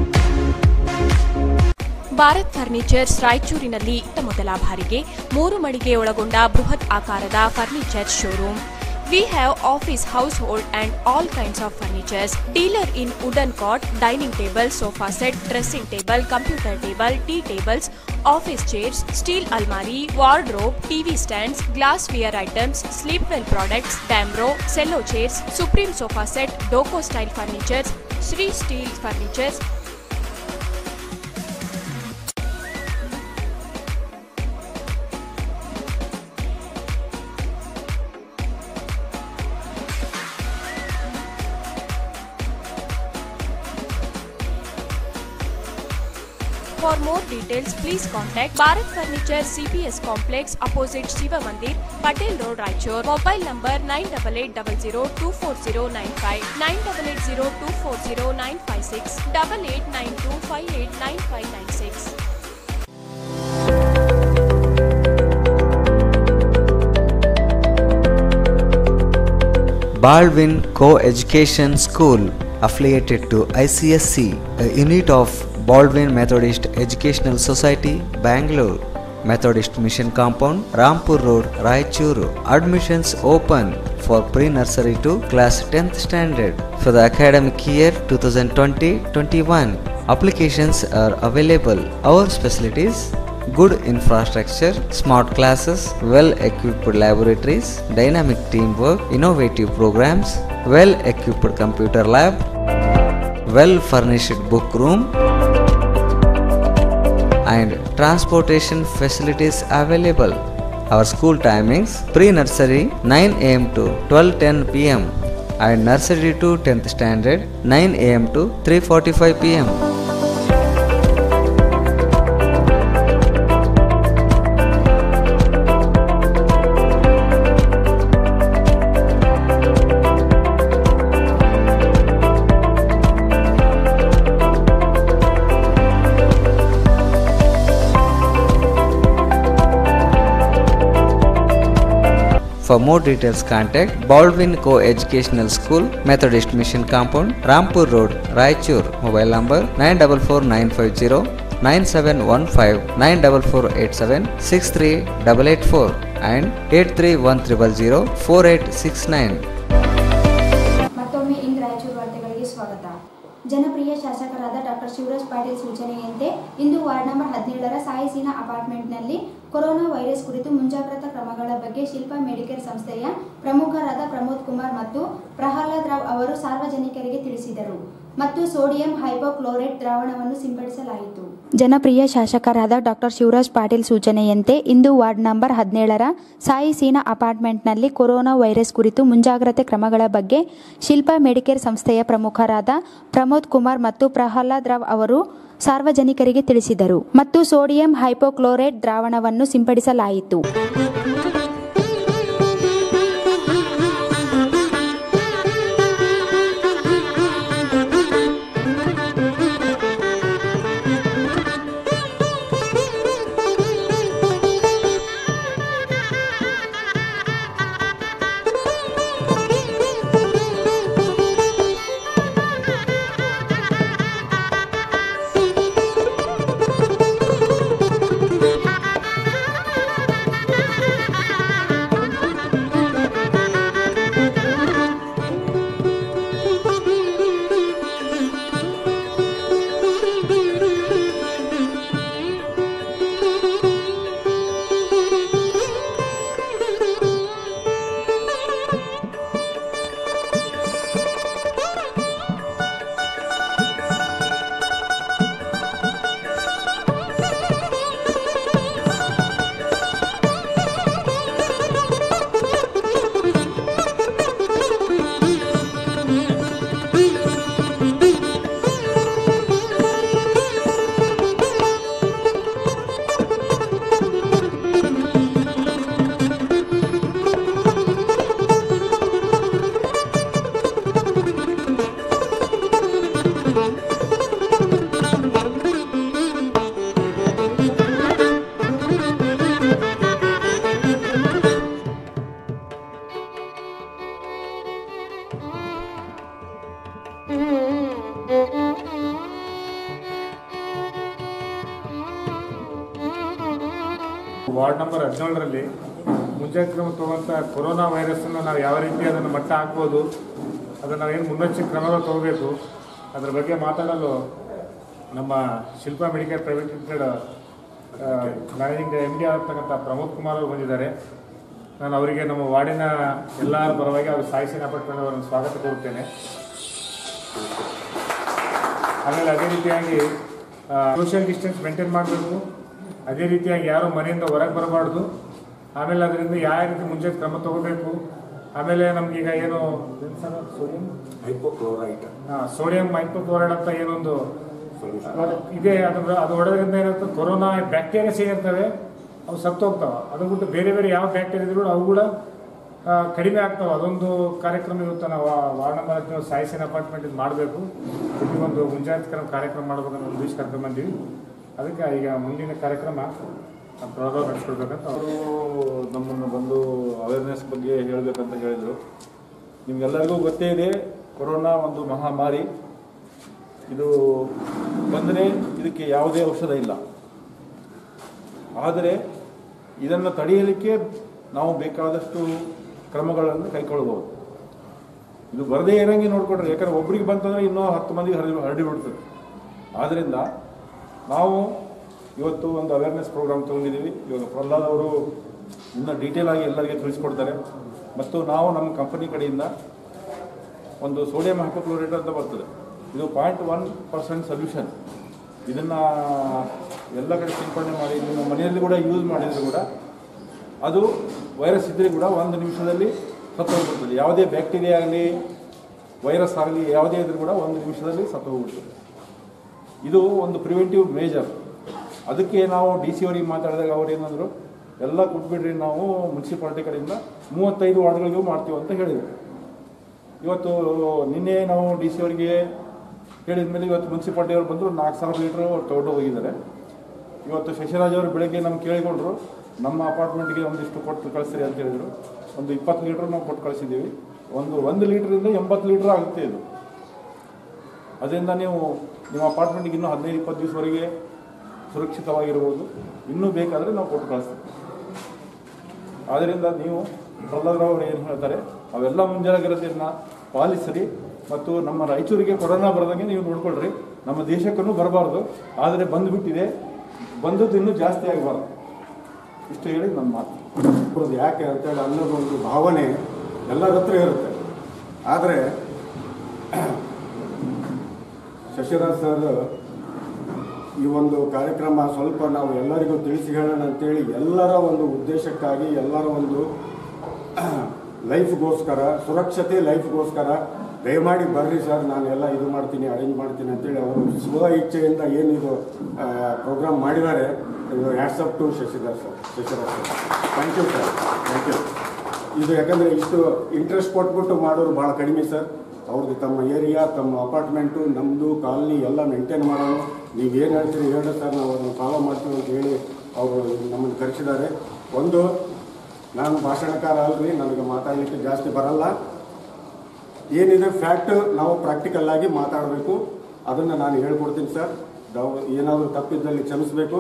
Bharat furnitures ರಾಯಚೂರಿನಲ್ಲಿ ಇತ್ತ ಮೊದಲ ಬಾರಿಗೆ ಮೂರು ಮಳಿಗೆ ಒಳಗೊಂಡ ಬೃಹತ್ ಆಕಾರದ furniture showroom we have office household and all kinds of furnitures dealer in wooden cot dining table sofa set dressing table computer table tea tables office chairs steel ಅಲ್ಮಾರಿ wardrobe TV stands glassware items Sleepwell products Damro Cello chairs Supreme sofa set ಡೋಕೋ style furnitures Shri steel furnitures For more details, please contact Bharat Furniture CPS Complex opposite Shiva Mandir, Patel Road, Raichur. Mobile number 9880240959, 9880240956, 8892589596. Baldwin Co-Education School affiliated to ICSC, a unit of Baldwin Methodist Educational Society, Bangalore. Methodist Mission Compound, Rampur Road, Raichuru. Admissions open for pre-nursery to class 10th standard for the academic year 2020-21. Applications are available. Our specialties good infrastructure, smart classes, well equipped laboratories, dynamic teamwork, innovative programs, well equipped computer lab, well furnished book room, and transportation facilities available. Our school timings pre-nursery 9 am to 12:10 pm and nursery to 10th standard 9 am to 3:45 pm. For more details, contact Baldwin Co Educational School, Methodist Mission Compound, Rampur Road, Raichur. Mobile number 944950 9715 94487 63884 and 83100 4869. ಮತ್ತೊಮ್ಮೆ ಇಂದು ರಾಯಚೂರು ವಾರ್ತೆಗಳಿಗೆ ಸ್ವಾಗತ ಜನಪ್ರಿಯ ಶಾಸಕರಾದ ಡಾಕ್ಟರ್ ಶಿವರಾಜ್ ಪಾಟೀಲ್ ಸೂಚನೆಯಂತೆ ಇಂದು ವಾರ್ಡ್ ನಂಬರ್ ಹದಿನೇಳರ ಸಾಯಿಸಿನ ಅಪಾರ್ಟ್ಮೆಂಟ್ನಲ್ಲಿ ಕೊರೋನಾ ವೈರಸ್ ಕುರಿತು ಮುಂಜಾಗ್ರತಾ ಕ್ರಮಗಳ ಬಗ್ಗೆ ಶಿಲ್ಪಾ ಮೆಡಿಕೇರ್ ಸಂಸ್ಥೆಯ ಪ್ರಮುಖರಾದ ಪ್ರಮೋದ್ ಕುಮಾರ್ ಮತ್ತು ಪ್ರಹ್ಲಾದ್ ರಾವ್ ಅವರು ಸಾರ್ವಜನಿಕರಿಗೆ ತಿಳಿಸಿದರು ಮತ್ತು ಸೋಡಿಯಂ ಹೈಪೋಕ್ಲೋರೈಡ್ ದ್ರಾವಣವನ್ನು ಸಿಂಪಡಿಸಲಾಯಿತು ಜನಪ್ರಿಯ ಶಾಸಕರಾದ ಡಾಕ್ಟರ್ ಶಿವರಾಜ್ ಪಾಟೀಲ್ ಸೂಚನೆಯಂತೆ ಇಂದು ವಾರ್ಡ್ ನಂಬರ್ ಹದಿನೇಳರ ಸಾಯಿ ಸೀನಾ ಅಪಾರ್ಟ್ಮೆಂಟ್ನಲ್ಲಿ ಕೊರೋನಾ ವೈರಸ್ ಕುರಿತು ಮುಂಜಾಗ್ರತೆ ಕ್ರಮಗಳ ಬಗ್ಗೆ ಶಿಲ್ಪಾ ಮೆಡಿಕೇರ್ ಸಂಸ್ಥೆಯ ಪ್ರಮುಖರಾದ ಪ್ರಮೋದ್ ಕುಮಾರ್ ಮತ್ತು ಪ್ರಹ್ಲಾದ್ ರಾವ್ ಅವರು ಸಾರ್ವಜನಿಕರಿಗೆ ತಿಳಿಸಿದರು ಮತ್ತು ಸೋಡಿಯಂ ಹೈಪೋಕ್ಲೋರೈಡ್ ದ್ರಾವಣವನ್ನು ಸಿಂಪಡಿಸಲಾಯಿತು ವಾರ್ಡ್ ನಂಬರ್ ಹದಿನೇಳರಲ್ಲಿ ಮುಂಜಾಗ್ರತೆ ಕ್ರಮ ತಗೊಂತ ಕೊರೋನಾ ವೈರಸ್ಸನ್ನು ನಾವು ಯಾವ ರೀತಿ ಅದನ್ನು ಮಟ್ಟ ಹಾಕ್ಬೋದು ಅದನ್ನು ನಾವು ಏನು ಮುನ್ನೆಚ್ಚರಿಕೆ ಕ್ರಮಗಳು ತಗೋಬೇಕು ಅದರ ಬಗ್ಗೆ ಮಾತಾಡಲು ನಮ್ಮ Shilpa medical private limited managing M D ಆಗಿರ್ತಕ್ಕಂಥ ಪ್ರಮೋದ್ ಕುಮಾರ್ ಅವರು ಬಂದಿದ್ದಾರೆ ನಾನು ಅವರಿಗೆ ನಮ್ಮ ವಾರ್ಡಿನ ಎಲ್ಲರ ಪರವಾಗಿ ಅವರು ಸಾಯಿಸಿನ ಅಪಾರ್ಟ್ಮೆಂಟ್ ಅವರನ್ನು ಸ್ವಾಗತ ಕೋರುತ್ತೇನೆ ಆಮೇಲೆ ಅದೇ ರೀತಿಯಾಗಿ ಸೋಷಿಯಲ್ ಡಿಸ್ಟೆನ್ಸ್ ಮೇಂಟೈನ್ ಮಾಡಬೇಕು ಅದೇ ರೀತಿಯಾಗಿ ಯಾರು ಮನೆಯಿಂದ ಹೊರಗೆ ಬರಬಾರ್ದು ಆಮೇಲೆ ಅದರಿಂದ ಯಾವ ರೀತಿ ಮುಂಚೆ ಕ್ರಮ ತಗೋಬೇಕು ಆಮೇಲೆ ನಮ್ಗೀಗ ಏನು ಸೋಡಿಯಂ ಹೈಪೋಕ್ಲೋರೈಟ್ ಸೋಡಿಯಂ ಹೈಪೋಕ್ಲೋರೈಡ್ ಅಂತ ಏನೊಂದು ಅದು ಇದೆ ಅದ್ರ ಅದು ಹೊಡೆದ್ರಿಂದ ಏನಾಗ್ತದೆ ಕೊರೋನಾ ಬ್ಯಾಕ್ಟೀರಿಯಾಸ್ ಏನಿರ್ತವೆ ಅವು ಸತ್ತು ಹೋಗ್ತಾವ ಅದು ಬಿಟ್ಟು ಬೇರೆ ಬೇರೆ ಯಾವ ಬ್ಯಾಕ್ಟೀರಿಯಾ ಇದ್ರು ಅವು ಕೂಡ ಆ, ಕಡಿಮೆ ಆಗ್ತಾವ ಅದೊಂದು ಕಾರ್ಯಕ್ರಮ ಇವತ್ತು ನಾವು ಆ ವಾರ್ಡ್ ನಂಬರ್ ಹದಿನೇಳು ಸಾಯಿಸಿನ ಅಪಾರ್ಟ್ಮೆಂಟ್ ಇದು ಮಾಡಬೇಕು ಇಲ್ಲಿ ಒಂದು ಮುಂಜಾಗ್ರತಾ ಕ್ರಮ ಕಾರ್ಯಕ್ರಮ ಮಾಡಬೇಕಂತ ಒಂದು ದಿವಸ ಕರ್ಕೊಂಡ್ ಬಂದೀವಿ ಅದಕ್ಕೆ ಈಗ ಮುಂದಿನ ಕಾರ್ಯಕ್ರಮ ಪ್ರಭಾವ ನಡೆಸ್ಕೊಡ್ಬೇಕಂತ ಅವರು ಅವರು ನಮ್ಮನ್ನು ಬಂದು ಅವೇರ್ನೆಸ್ ಬಗ್ಗೆ ಹೇಳಬೇಕಂತ ಹೇಳಿದರು ನಿಮ್ಗೆಲ್ಲರಿಗೂ ಗೊತ್ತೇ ಇದೆ ಕೊರೋನಾ ಒಂದು ಮಹಾಮಾರಿ ಇದು ಬಂದರೆ ಇದಕ್ಕೆ ಯಾವುದೇ ಔಷಧ ಇಲ್ಲ ಆದರೆ ಇದನ್ನು ತಡೆಯಲಿಕ್ಕೆ ನಾವು ಬೇಕಾದಷ್ಟು ಕ್ರಮಗಳನ್ನು ಕೈಗೊಳ್ಳಬಹುದು ಇದು ಬರದೇ ಇರಂಗೆ ನೋಡ್ಕೊಂಡ್ರೆ ಯಾಕಂದ್ರೆ ಒಬ್ರಿಗೆ ಬಂತಂದ್ರೆ ಇನ್ನೂ ಹತ್ತು ಮಂದಿಗೆ ಹರಡಿ ಹರಡಿ ಬಿಡ್ತದೆ ಆದ್ದರಿಂದ ನಾವು ಇವತ್ತು ಒಂದು ಅವೇರ್ನೆಸ್ ಪ್ರೋಗ್ರಾಮ್ ತಗೊಂಡಿದ್ದೀವಿ ಇವಾಗ ಪ್ರಹ್ಲಾದ್ ಅವರು ಇನ್ನೂ ಡೀಟೇಲ್ ಆಗಿ ಎಲ್ಲರಿಗೆ ತಿಳಿಸ್ಕೊಡ್ತಾರೆ ಮತ್ತು ನಾವು ನಮ್ಮ ಕಂಪನಿ ಕಡೆಯಿಂದ ಒಂದು ಸೋಡಿಯಂ ಹೈಪೋಕ್ಲೋರೈಡ್ ಅಂತ ಬರ್ತದೆ ಇದು ಪಾಯಿಂಟ್ ಒನ್ ಪರ್ಸೆಂಟ್ ಸೊಲ್ಯೂಷನ್ ಇದನ್ನು ಎಲ್ಲ ಕಡೆ ಸಿಂಪಡಣೆ ಮಾಡಿ ನಿಮ್ಮ ಮನೆಯಲ್ಲಿ ಕೂಡ ಯೂಸ್ ಮಾಡಿದ್ರು ಕೂಡ ಅದು ವೈರಸ್ ಇದ್ದರೆ ಕೂಡ ಒಂದು ನಿಮಿಷದಲ್ಲಿ ಸತ್ತೋಗ್ಬಿಡ್ತದೆ ಯಾವುದೇ ಬ್ಯಾಕ್ಟೀರಿಯಾ ಆಗಲಿ ವೈರಸ್ ಆಗಲಿ ಯಾವುದೇ ಇದ್ರೂ ಕೂಡ ಒಂದು ನಿಮಿಷದಲ್ಲಿ ಸತ್ತೋಗ್ಬಿಡ್ತದೆ ಇದು ಒಂದು ಪ್ರಿವೆಂಟಿವ್ ಮೇಜರ್ ಅದಕ್ಕೆ ನಾವು ಡಿ ಸಿ ಅವರಿಗೆ ಮಾತಾಡಿದಾಗ ಅವ್ರು ಏನಂದರು ಎಲ್ಲ ಕೊಟ್ಬಿಡ್ರಿ ನಾವು ಮುನ್ಸಿಪಾಲ್ಟಿ ಕಡೆಯಿಂದ ಮೂವತ್ತೈದು ವಾರ್ಡ್ಗಳಿಗೂ ಮಾಡ್ತೀವಿ ಅಂತ ಹೇಳಿದರು ಇವತ್ತು ನಿನ್ನೆ ನಾವು ಡಿ ಸಿ ಅವರಿಗೆ ಹೇಳಿದ ಮೇಲೆ ಇವತ್ತು ಮುನ್ಸಿಪಾಲ್ಟಿ ಅವರು ಬಂದರು ನಾಲ್ಕು ಸಾವಿರ ಲೀಟ್ರು ತೊಗೊಂಡು ಹೋಗಿದ್ದಾರೆ ಇವತ್ತು ಶಶಿರಾಜ್ ಅವರು ಬೆಳಗ್ಗೆ ನಮ್ಗೆ ಕೇಳಿಕೊಂಡ್ರು ನಮ್ಮ ಅಪಾರ್ಟ್ಮೆಂಟ್ಗೆ ಒಂದಿಷ್ಟು ಕೊಟ್ಟು ಕಳಿಸ್ರಿ ಅಂತ ಹೇಳಿದರು ಒಂದು ಇಪ್ಪತ್ತು ಲೀಟ್ರ್ ನಾವು ಕೊಟ್ಟು ಕಳಿಸಿದ್ದೀವಿ ಒಂದು ಒಂದು ಲೀಟ್ರಿಂದ ಎಂಬತ್ತು ಲೀಟ್ರ್ ಆಗುತ್ತೆ ಇದು ಅದರಿಂದ ನೀವು ನಿಮ್ಮ ಅಪಾರ್ಟ್ಮೆಂಟ್ಗೆ ಇನ್ನೂ ಹದಿನೈದು ಇಪ್ಪತ್ತು ದಿವಸವರೆಗೆ ಸುರಕ್ಷಿತವಾಗಿರ್ಬೋದು ಇನ್ನೂ ಬೇಕಾದರೆ ನಾವು ಕೊಟ್ಟು ಕಳಿಸ್ತೀವಿ ಆದ್ದರಿಂದ ನೀವು ಪ್ರಹ್ಲಾದರಾವ್ ಏನು ಹೇಳ್ತಾರೆ ಅವೆಲ್ಲ ಮುಂಜಾಗ್ರತೆಯನ್ನು ಪಾಲಿಸಿರಿ ಮತ್ತು ನಮ್ಮ ರಾಯಚೂರಿಗೆ ಕೊರೋನಾ ಬರದಂಗೆ ನೀವು ನೋಡ್ಕೊಳ್ರಿ ನಮ್ಮ ದೇಶಕ್ಕೂ ಬರಬಾರ್ದು ಆದರೆ ಬಂದುಬಿಟ್ಟಿದೆ ಬಂದದ್ದು ಇನ್ನೂ ಜಾಸ್ತಿ ಆಗಬಾರ್ದು ಇಷ್ಟು ಹೇಳಿ ನನ್ನ ಮಾತು ಬರೋದು ಯಾಕೆ ಅಂತೇಳಿ ಅನ್ನೋದು ಒಂದು ಭಾವನೆ ಎಲ್ಲರ ಹತ್ರ ಇರುತ್ತೆ ಆದರೆ ಶಶಿರಾಜ್ ಸರ್ ಈ ಒಂದು ಕಾರ್ಯಕ್ರಮ ಸ್ವಲ್ಪ ನಾವು ಎಲ್ಲರಿಗೂ ತಿಳಿಸಿ ಹೇಳೋಣ ಅಂತೇಳಿ ಎಲ್ಲರ ಒಂದು ಉದ್ದೇಶಕ್ಕಾಗಿ ಎಲ್ಲರ ಒಂದು ಲೈಫ್ಗೋಸ್ಕರ ಸುರಕ್ಷತೆ ಲೈಫ್ಗೋಸ್ಕರ ದಯಮಾಡಿ ಬರ್ರಿ ಸರ್ ನಾನೆಲ್ಲ ಇದು ಮಾಡ್ತೀನಿ ಅರೇಂಜ್ ಮಾಡ್ತೀನಿ ಅಂತೇಳಿ ಅವರು ಸ್ವ ಇಚ್ಛೆಯಿಂದ ಏನಿದು ಪ್ರೋಗ್ರಾಮ್ ಮಾಡಿದ್ದಾರೆ ಇದು hats off to Shashidhar sir Shashidhar sir thank you sir thank you ಇದು ಯಾಕಂದರೆ ಇಷ್ಟು ಇಂಟ್ರೆಸ್ಟ್ ಕೊಟ್ಬಿಟ್ಟು ಮಾಡೋರು ಭಾಳ ಕಡಿಮೆ ಸರ್ ಅವ್ರದ್ದು ತಮ್ಮ ಏರಿಯಾ ತಮ್ಮ ಅಪಾರ್ಟ್ಮೆಂಟು ನಮ್ಮದು ಕಾಲನಿ ಎಲ್ಲ ಮೇಂಟೈನ್ ಮಾಡೋಣ ನೀವೇನು ಹೇಳ್ತೀರಿ ಹೇಳಿ ಸರ್ ನಾವು ಅದನ್ನು ಫಾಲೋ ಮಾಡ್ತೀವಿ ಅಂತ ಹೇಳಿ ಅವರು ನಮ್ಮನ್ನು ಕರೆಸಿದ್ದಾರೆ ಒಂದು ನಾನು ಭಾಷಣಕಾರ ಅಲ್ರಿ ನನಗೆ ಮಾತಾಡಲಿಕ್ಕೆ ಜಾಸ್ತಿ ಬರಲ್ಲ ಏನಿದೆ ಫ್ಯಾಕ್ಟ್ ನಾವು ಪ್ರಾಕ್ಟಿಕಲ್ ಆಗಿ ಮಾತಾಡಬೇಕು ಅದನ್ನು ನಾನು ಹೇಳ್ಕೊಡ್ತೀನಿ ಸರ್ ತಾವು ಏನಾದರೂ ತಪ್ಪಿದ್ದಲ್ಲಿ ಕ್ಷಮಿಸಬೇಕು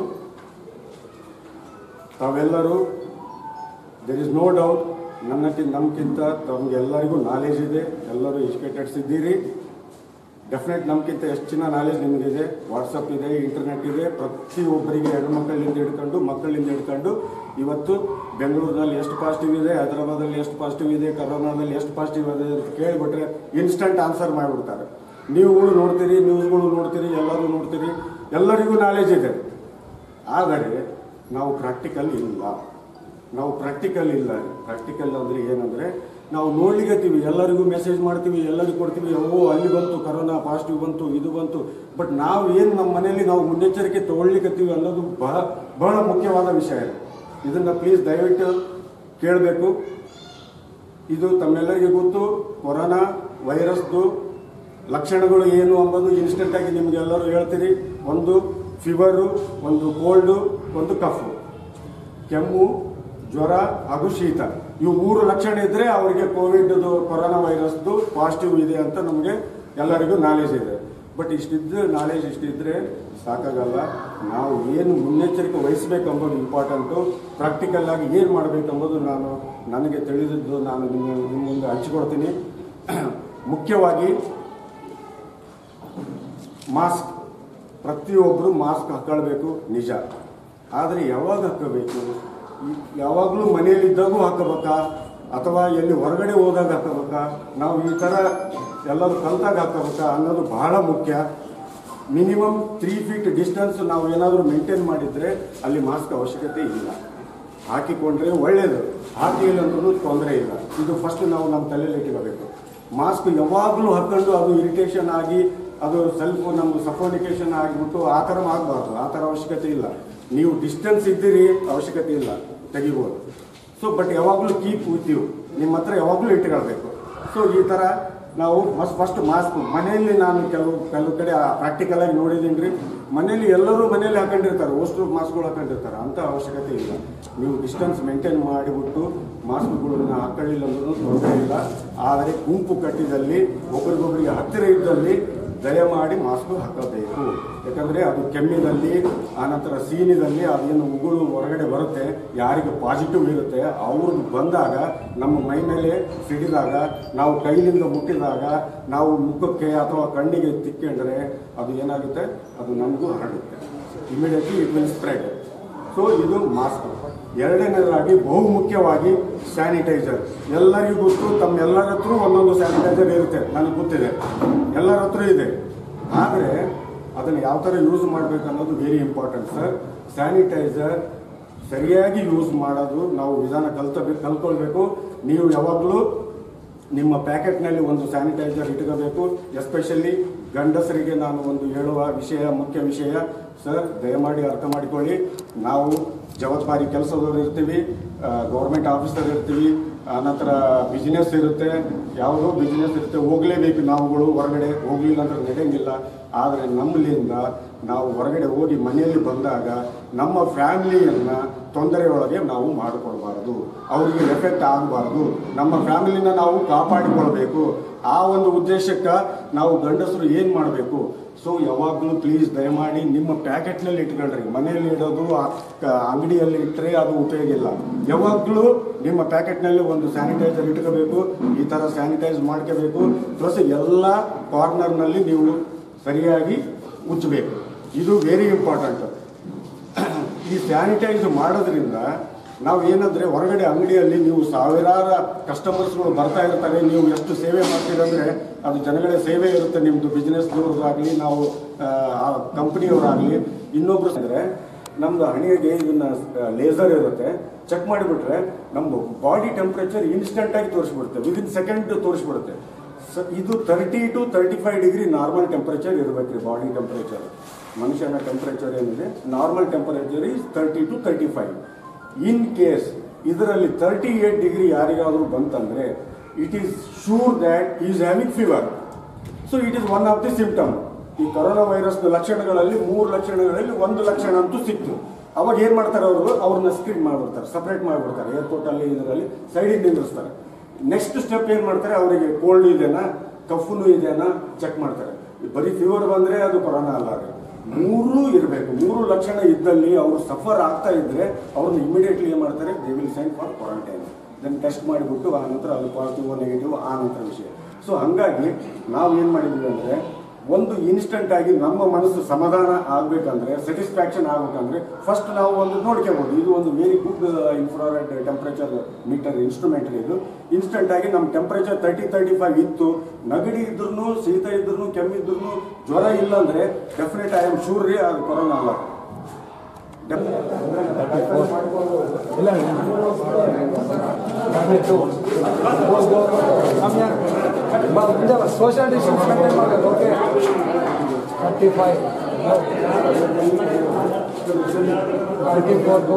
ತಾವೆಲ್ಲರೂ ದೆರ್ ಇಸ್ ನೋ ಡೌಟ್ ನನ್ನಕ್ಕಿಂತ ನಮ್ಗಿಂತ ತಮಗೆಲ್ಲರಿಗೂ ನಾಲೆಜ್ ಇದೆ ಎಲ್ಲರೂ ಎಜುಕೇಟೆಡ್ಸ್ ಇದ್ದೀರಿ ಡೆಫಿನೆಟ್ ನಮ್ಗಿಂತ ಹೆಚ್ಚಿನ ನಾಲೆಜ್ ನಿಮಗಿದೆ ವಾಟ್ಸಪ್ ಇದೆ ಇಂಟರ್ನೆಟ್ ಇದೆ ಪ್ರತಿಯೊಬ್ಬರಿಗೆ ಹೆಣ್ಮಕ್ಳಿಂದ ಹಿಡ್ಕೊಂಡು ಮಕ್ಕಳಿಂದ ಹಿಡ್ಕೊಂಡು ಇವತ್ತು ಬೆಂಗಳೂರಿನಲ್ಲಿ ಎಷ್ಟು ಪಾಸಿಟಿವ್ ಇದೆ ಹೈದರಾಬಾದಲ್ಲಿ ಎಷ್ಟು ಪಾಸಿಟಿವ್ ಇದೆ ಕರೋನಾದಲ್ಲಿ ಎಷ್ಟು ಪಾಸಿಟಿವ್ ಇದೆ ಅಂತ ಕೇಳಿಬಿಟ್ರೆ ಇನ್ಸ್ಟಂಟ್ ಆನ್ಸರ್ ಮಾಡಿಬಿಡ್ತಾರೆ ನೀವುಗಳು ನೋಡ್ತೀರಿ ನ್ಯೂಸ್ಗಳು ನೋಡ್ತೀರಿ ಎಲ್ಲರೂ ನೋಡ್ತೀರಿ ಎಲ್ಲರಿಗೂ ನಾಲೆಜ್ ಇದೆ ಆದರೆ ನಾವು ಪ್ರಾಕ್ಟಿಕಲ್ ಇಲ್ಲ ನಾವು ಪ್ರಾಕ್ಟಿಕಲ್ ಇಲ್ಲ ಪ್ರಾಕ್ಟಿಕಲ್ ಅಂದರೆ ಏನಂದರೆ ನಾವು ನೋಡ್ಲಿಕ್ಕತ್ತೀವಿ ಎಲ್ಲರಿಗೂ ಮೆಸೇಜ್ ಮಾಡ್ತೀವಿ ಎಲ್ಲರಿಗೂ ಕೊಡ್ತೀವಿ ಓ ಅಲ್ಲಿ ಬಂತು ಕರೋನಾ ಪಾಸಿಟಿವ್ ಬಂತು ಇದು ಬಂತು ಬಟ್ ನಾವು ಏನು ನಮ್ಮ ಮನೆಯಲ್ಲಿ ನಾವು ಮುನ್ನೆಚ್ಚರಿಕೆ ತಗೊಳ್ಲಿಕ್ಕತ್ತೀವಿ ಅನ್ನೋದು ಬಹಳ ಬಹಳ ಮುಖ್ಯವಾದ ವಿಷಯ ಇದನ್ನು ಪ್ಲೀಸ್ ದಯವಿಟ್ಟು ಕೇಳಬೇಕು ಇದು ತಮ್ಮೆಲ್ಲರಿಗೂ ಗೊತ್ತು ಕೊರೋನಾ ವೈರಸ್ದು ಲಕ್ಷಣಗಳು ಏನು ಅಂಬೋದು ಇನ್ಸ್ಟೆಂಟಾಗಿ ನಿಮಗೆಲ್ಲರೂ ಹೇಳ್ತೀರಿ ಒಂದು ಫೀವರು ಒಂದು ಕೋಲ್ಡು ಒಂದು ಕಫು ಕೆಮ್ಮು ಜ್ವರ ಹಾಗೂ ಶೀತ ಇವು ಮೂರು ಲಕ್ಷಣ ಇದ್ರೆ ಅವರಿಗೆ ಕೋವಿಡ್ದು ಕೊರೋನಾ ವೈರಸ್ದು ಪಾಸಿಟಿವ್ ಇದೆ ಅಂತ ನಮಗೆ ಎಲ್ಲರಿಗೂ ನಾಲೆಜ್ ಇದೆ ಬಟ್ ಇಷ್ಟಿದ್ದು ನಾಲೆಜ್ ಇಷ್ಟಿದ್ರೆ ಸಾಕಾಗಲ್ಲ ನಾವು ಏನು ಮುನ್ನೆಚ್ಚರಿಕೆ ವಹಿಸಬೇಕೆಂಬುದು ಇಂಪಾರ್ಟೆಂಟು ಪ್ರಾಕ್ಟಿಕಲ್ ಆಗಿ ಏನು ಮಾಡಬೇಕೆಂಬುದು ನಾನು ನನಗೆ ತಿಳಿದಿದ್ದು ನಾನು ನಿಮ್ಮ ನಿಮ್ಮ ಮುಂದೆ ಹಂಚಿಕೊಡ್ತೀನಿ ಮುಖ್ಯವಾಗಿ ಮಾಸ್ಕ್ ಪ್ರತಿಯೊಬ್ಬರು ಮಾಸ್ಕ್ ಹಾಕೊಳ್ಬೇಕು ನಿಜ ಆದರೆ ಯಾವಾಗ ಹಾಕಬೇಕು ಈ- ಯಾವಾಗಲೂ ಮನೆಯಲ್ಲಿದ್ದಾಗೂ ಹಾಕಬೇಕಾ ಅಥವಾ ಎಲ್ಲಿ ಹೊರಗಡೆ ಹೋದಾಗ ಹಾಕಬೇಕಾ ನಾವು ಈ ಥರ ಎಲ್ಲರೂ ಕಲ್ತಾಗ ಹಾಕಬೇಕಾ ಅನ್ನೋದು ಬಹಳ ಮುಖ್ಯ ಮಿನಿಮಮ್ ತ್ರೀ ಫೀಟ್ ಡಿಸ್ಟೆನ್ಸ್ ನಾವು ಏನಾದರೂ ಮೇಂಟೈನ್ ಮಾಡಿದರೆ ಅಲ್ಲಿ ಮಾಸ್ಕ್ ಅವಶ್ಯಕತೆ ಇಲ್ಲ ಹಾಕಿಕೊಂಡ್ರೆ ಒಳ್ಳೆಯದು ಹಾಕಿಲ್ಲ ಅಂದ್ರೂ ತೊಂದರೆ ಇಲ್ಲ ಇದು ಫಸ್ಟ್ ನಾವು ನಮ್ಮ ತಲೆಯಲ್ಲಿ ಇಟ್ಕೋಬೇಕು ಮಾಸ್ಕ್ ಯಾವಾಗಲೂ ಹಾಕೊಂಡು ಅದು ಇರಿಟೇಷನ್ ಆಗಿ ಅದು ಸ್ವಲ್ಪ ನಮ್ಗೆ ಸಫೋನಿಕೇಶನ್ ಆಗಿಬಿಟ್ಟು ಆ ಥರ ಆಗಬಾರ್ದು ಆ ಥರ ಅವಶ್ಯಕತೆ ಇಲ್ಲ ನೀವು ಡಿಸ್ಟೆನ್ಸ್ ಇದ್ದೀರಿ ಅವಶ್ಯಕತೆ ಇಲ್ಲ ತೆಗಿಬೋದು ಸೊ ಬಟ್ ಯಾವಾಗಲೂ ಕೀಪ್ ವಿತ್ ಯು ನಿಮ್ಮ ಹತ್ರ ಯಾವಾಗಲೂ ಇಟ್ಕೊಳ್ಬೇಕು ಸೊ ಈ ಥರ ನಾವು ಫಸ್ಟ್ ಫಸ್ಟ್ ಮಾಸ್ಕ್ ಮನೆಯಲ್ಲಿ ನಾನು ಕೆಲವು ಕೆಲವು ಕಡೆ ಪ್ರಾಕ್ಟಿಕಲ್ ಆಗಿ ನೋಡಿದ್ದೀನಿ ರೀ ಮನೆಯಲ್ಲಿ ಎಲ್ಲರೂ ಮನೆಯಲ್ಲಿ ಹಾಕೊಂಡಿರ್ತಾರೆ ಅಷ್ಟು ಮಾಸ್ಕ್ಗಳು ಹಾಕೊಂಡಿರ್ತಾರೆ ಅಂತ ಅವಶ್ಯಕತೆ ಇಲ್ಲ ನೀವು ಡಿಸ್ಟೆನ್ಸ್ ಮೇಂಟೈನ್ ಮಾಡಿಬಿಟ್ಟು ಮಾಸ್ಕ್ಗಳನ್ನ ಹಾಕೊಳ್ಳಿಲ್ಲ ಅಂದ್ರೂ ತೊಂದರೆ ಇಲ್ಲ ಆದರೆ ಗುಂಪು ಕಟ್ಟಿದಲ್ಲಿ ಒಬ್ರಿಗೊಬ್ರಿಗೆ ಹತ್ತಿರ ಇದ್ದಲ್ಲಿ ದಯಮಾಡಿ ಮಾಸ್ಕ್ ಹಾಕಬೇಕು ಯಾಕಂದರೆ ಅದು ಕೆಮ್ಮಿನಲ್ಲಿ ಆನಂತರ ಸೀನಿದಲ್ಲಿ ಅದೇನು ಉಗುಳು ಹೊರಗಡೆ ಬರುತ್ತೆ ಯಾರಿಗೆ ಪಾಸಿಟಿವ್ ಇರುತ್ತೆ ಅವ್ರದ್ದು ಬಂದಾಗ ನಮ್ಮ ಮೈ ಮೇಲೆ ಸಿಡಿದಾಗ ನಾವು ಕೈಲಿಂದ ಮುಟ್ಟಿದಾಗ ನಾವು ಮುಖಕ್ಕೆ ಅಥವಾ ಕಣ್ಣಿಗೆ ತಿಕ್ಕೊಂಡ್ರೆ ಅದು ಏನಾಗುತ್ತೆ ಅದು ನಮಗೂ ಹರಡುತ್ತೆ immediately it will spread so ಇದು ಮಾಸ್ಕ್ ಎರಡನೇದಾಗಿ ಬಹುಮುಖ್ಯವಾಗಿ ಸ್ಯಾನಿಟೈಸರ್ ಎಲ್ಲರಿಗೂ ಗೊತ್ತು ತಮ್ಮೆಲ್ಲರ ಹತ್ರ ಒಂದೊಂದು ಸ್ಯಾನಿಟೈಸರ್ ಇರುತ್ತೆ ನನಗೆ ಗೊತ್ತಿದೆ ಎಲ್ಲರ ಹತ್ರ ಇದೆ ಆದರೆ ಅದನ್ನು ಯಾವ ಥರ ಯೂಸ್ ಮಾಡಬೇಕು ಅನ್ನೋದು ವೆರಿ ಇಂಪಾರ್ಟೆಂಟ್ ಸರ್ ಸ್ಯಾನಿಟೈಸರ್ ಸರಿಯಾಗಿ ಯೂಸ್ ಮಾಡೋದು ನಾವು ವಿಧಾನ ಕಲ್ತಬೇಕು ಕಲ್ಕೊಳ್ಬೇಕು ನೀವು ಯಾವಾಗಲೂ ನಿಮ್ಮ ಪ್ಯಾಕೆಟ್ನಲ್ಲಿ ಒಂದು ಸ್ಯಾನಿಟೈಸರ್ ಇಟ್ಕೋಬೇಕು ಎಸ್ಪೆಷಲಿ ಗಂಡಸರಿಗೆ ನಾನು ಒಂದು ಹೇಳುವ ವಿಷಯ ಮುಖ್ಯ ವಿಷಯ ಸರ್ ದಯಮಾಡಿ ಅರ್ಥ ಮಾಡಿಕೊಳ್ಳಿ ನಾವು ಜವಾಬ್ದಾರಿ ಕೆಲಸದವರು ಇರ್ತೀವಿ ಗೌರ್ಮೆಂಟ್ ಆಫೀಸರ್ ಇರ್ತೀವಿ ಆನಂತರ ಬಿಸ್ನೆಸ್ ಇರುತ್ತೆ ಯಾವುದೋ ಬಿಸ್ನೆಸ್ ಇರುತ್ತೆ ಹೋಗಲೇಬೇಕು ನಾವುಗಳು ಹೊರಗಡೆ ಹೋಗ್ಲಿಲ್ಲ ಅಂದ್ರೆ ನಡೆಯಂಗಿಲ್ಲ ಆದರೆ ನಮ್ಮಲ್ಲಿಂದ ನಾವು ಹೊರಗಡೆ ಹೋಗಿ ಮನೆಯಲ್ಲಿ ಬಂದಾಗ ನಮ್ಮ ಫ್ಯಾಮಿಲಿಯನ್ನು ತೊಂದರೆಯೊಳಗೆ ನಾವು ಮಾಡಿಕೊಡ್ಬಾರ್ದು ಅವರಿಗೆ ಎಫೆಕ್ಟ್ ಆಗಬಾರ್ದು ನಮ್ಮ ಫ್ಯಾಮಿಲಿನ ನಾವು ಕಾಪಾಡಿಕೊಳ್ಬೇಕು ಆ ಒಂದು ಉದ್ದೇಶಕ್ಕೆ ನಾವು ಗಂಡಸರು ಏನು ಮಾಡಬೇಕು ಸೊ ಯಾವಾಗಲೂ ಪ್ಲೀಸ್ ದಯಮಾಡಿ ನಿಮ್ಮ ಪ್ಯಾಕೆಟ್ನಲ್ಲಿ ಇಟ್ಕೊಳ್ರಿ ಮನೆಯಲ್ಲಿ ಇಡೋದು ಆ ಕ- ಅಂಗಡಿಯಲ್ಲಿ ಇಟ್ಟರೆ ಅದು ಉಪಯೋಗ ಇಲ್ಲ ಯಾವಾಗಲೂ ನಿಮ್ಮ ಪ್ಯಾಕೆಟ್ನಲ್ಲಿ ಒಂದು ಸ್ಯಾನಿಟೈಸರ್ ಇಟ್ಕೋಬೇಕು ಈ ಥರ ಸ್ಯಾನಿಟೈಸ್ ಮಾಡ್ಕೋಬೇಕು ಪ್ಲಸ್ ಎಲ್ಲ ಕಾರ್ನರ್ನಲ್ಲಿ ನೀವು ಸರಿಯಾಗಿ ಉಚ್ಚಬೇಕು ಇದು ವೆರಿ ಇಂಪಾರ್ಟೆಂಟ್ ಈ ಸ್ಯಾನಿಟೈಸ್ ಮಾಡೋದ್ರಿಂದ ನಾವು ಏನಂದ್ರೆ ಹೊರಗಡೆ ಅಂಗಡಿಯಲ್ಲಿ ನೀವು ಸಾವಿರಾರು ಕಸ್ಟಮರ್ಸ್ಗಳು ಬರ್ತಾ ಇರ್ತಾರೆ ನೀವು ಎಷ್ಟು ಸೇವೆ ಮಾಡ್ತೀರಂದ್ರೆ ಅದು ಜನಗಳ ಸೇವೆ ಇರುತ್ತೆ ನಿಮ್ಮದು ಬಿಸ್ನೆಸ್ದವ್ರದ್ದಾಗಲಿ ನಾವು ಆ ಕಂಪ್ನಿಯವರಾಗಲಿ ಇನ್ನೊಬ್ರು ಅಂದರೆ ನಮ್ದು ಹಣೆಗೆ ಇದನ್ನ ಲೇಸರ್ ಇರುತ್ತೆ ಚೆಕ್ ಮಾಡಿಬಿಟ್ರೆ ನಮ್ಮ ಬಾಡಿ ಟೆಂಪ್ರೇಚರ್ ಇನ್ಸ್ಟೆಂಟ್ ಆಗಿ ತೋರಿಸ್ಬಿಡುತ್ತೆ ವಿದಿನ್ ಸೆಕೆಂಡ್ ತೋರಿಸ್ಬಿಡುತ್ತೆ ಸ- ಇದು thirty two thirty five degree normal temperature ಇರಬೇಕ್ರಿ ಬಾಡಿ ಟೆಂಪರೇಚರ್ ಮನುಷ್ಯನ ಟೆಂಪರೇಚರ್ ಏನಿದೆ normal temperature is thirty two thirty five in case ಇದರಲ್ಲಿ ತರ್ಟಿ ಏಟ್ ಡಿಗ್ರಿ ಯಾರಿಗಾದ್ರೂ ಬಂತಂದ್ರೆ it is sure that is having fever so it is one of the symptom ಈ ಕೊರೋನಾ ವೈರಸ್ ಲಕ್ಷಣಗಳಲ್ಲಿ ಮೂರು ಲಕ್ಷಣಗಳಲ್ಲಿ ಒಂದು ಲಕ್ಷಣ ಅಂತೂ ಸಿಕ್ತು ಅವಾಗ ಏನ್ ಮಾಡ್ತಾರೆ ಅವರು ಅವ್ರನ್ನ ಸ್ಕ್ರೀನ್ ಮಾಡ್ಬಿಡ್ತಾರೆ ಸಪರೇಟ್ ಮಾಡ್ಬಿಡ್ತಾರೆ ಏರ್ಪೋರ್ಟ್ ಅಲ್ಲಿ ಇದರಲ್ಲಿ ಸೈಡಿಗೆ ನಿಂದಿರ್ಸ್ತಾರೆ ನೆಕ್ಸ್ಟ್ ಸ್ಟೆಪ್ ಏನ್ ಮಾಡ್ತಾರೆ ಅವರಿಗೆ ಕೋಲ್ಡ್ ಇದೆನಾ ಕಫ್ನು ಇದೆನಾ ಚೆಕ್ ಮಾಡ್ತಾರೆ ಬರೀ ಫೀವರ್ ಬಂದ್ರೆ ಅದು ಕೊರೋನಾ ಅಲ್ಲ ಅದು ಮೂರು ಇರಬೇಕು ಮೂರು ಲಕ್ಷಣ ಇದ್ದಲ್ಲಿ ಅವರು ಸಫರ್ ಆಗ್ತಾ ಇದ್ರೆ ಅವ್ರನ್ನ ಇಮಿಡಿಯೇಟ್ಲಿ ಏನ್ ಮಾಡ್ತಾರೆ they will send for quarantine then test ಮಾಡಿಬಿಟ್ಟು ಆ ನಂತರ ಅದು ಪಾಸಿಟಿವ್ ನೆಗೆಟಿವ್ ಆ ನಂತರ ವಿಷಯ ಸೊ ಹಂಗಾಗಿ ನಾವು ಏನು ಮಾಡಿದ್ವಿ ಅಂದ್ರೆ ಒಂದು ಇನ್ಸ್ಟಂಟ್ ಆಗಿ ನಮ್ಮ ಮನಸ್ಸು ಸಮಾಧಾನ ಆಗ್ಬೇಕಂದ್ರೆ ಸ್ಯಾಟಿಸ್ಫ್ಯಾಕ್ಷನ್ ಆಗ್ಬೇಕಂದ್ರೆ ಫಸ್ಟ್ ನಾವು ಒಂದು ನೋಡ್ಕೋಬಹುದು ಇದು ಒಂದು very good infrared temperature meter instrument ಇದು ಇನ್ಸ್ಟಂಟ್ ಆಗಿ ನಮ್ಮ ಟೆಂಪರೇಚರ್ ತರ್ಟಿ ತರ್ಟಿ ಫೈವ್ ಇತ್ತು ನಗಡಿ ಇದ್ರೂ ಶೀತ ಇದ್ರೂ ಕೆಮ್ಮಿದ್ರು ಜ್ವರ ಇಲ್ಲ ಅಂದ್ರೆ ಡೆಫಿನೆಟ್ ಐ ಆಮ್ ಶೂರ್ ರೀ ಅದು ಕೊರೋನಾ ಅಲ್ಲ ಸೋಷಿಯಲ್ ಡಿಸ್ಟೆನ್ಸ್ ಮೇಂಟೈನ್ ಮಾಡಬೇಕು okay thirty five thirty four two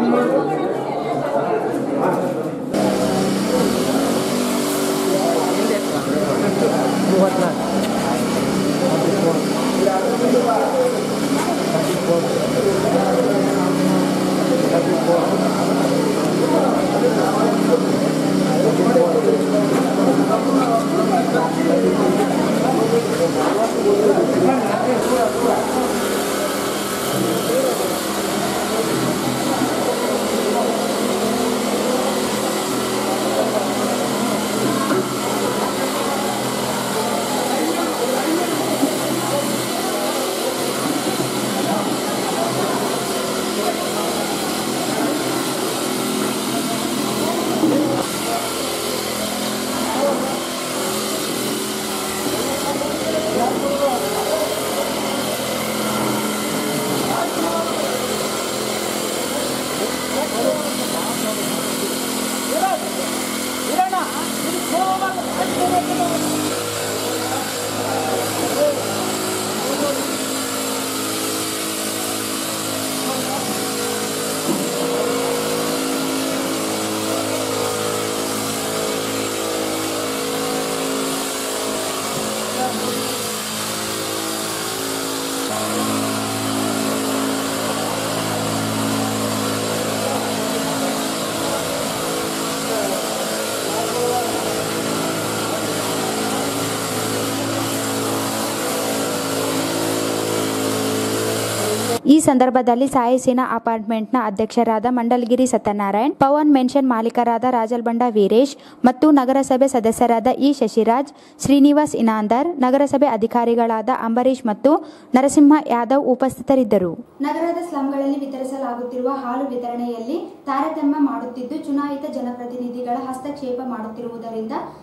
ಈ ಸಂದರ್ಭದಲ್ಲಿ ಸಾಯಿ ಸೇನಾ ಅಪಾರ್ಟ್ಮೆಂಟ್ನ ಅಧ್ಯಕ್ಷರಾದ ಮಂಡಲಗಿರಿ ಸತ್ಯನಾರಾಯಣ್ ಪವನ್ ಮೆನ್ಷನ್ ಮಾಲೀಕರಾದ ರಾಜಲ್ಬಂಡ ವೀರೇಶ್ ಮತ್ತು ನಗರಸಭೆ ಸದಸ್ಯರಾದ ಇ ಶಶಿರಾಜ್ ಶ್ರೀನಿವಾಸ್ ಇನಾಂದರ್ ನಗರಸಭೆ ಅಧಿಕಾರಿಗಳಾದ ಅಂಬರೀಶ್ ಮತ್ತು ನರಸಿಂಹ ಯಾದವ್ ಉಪಸ್ಥಿತರಿದ್ದರು ನಗರದ ಸ್ಲಂಗಳಲ್ಲಿ ವಿತರಿಸಲಾಗುತ್ತಿರುವ ಹಾಲು ವಿತರಣೆಯಲ್ಲಿ ತಾರತಮ್ಯ ಮಾಡುತ್ತಿದ್ದು ಚುನಾಯಿತ ಜನಪ್ರತಿನಿಧಿಗಳ ಹಸ್ತಕ್ಷೇಪ ಮಾಡುತ್ತಿರುವುದರಿಂದ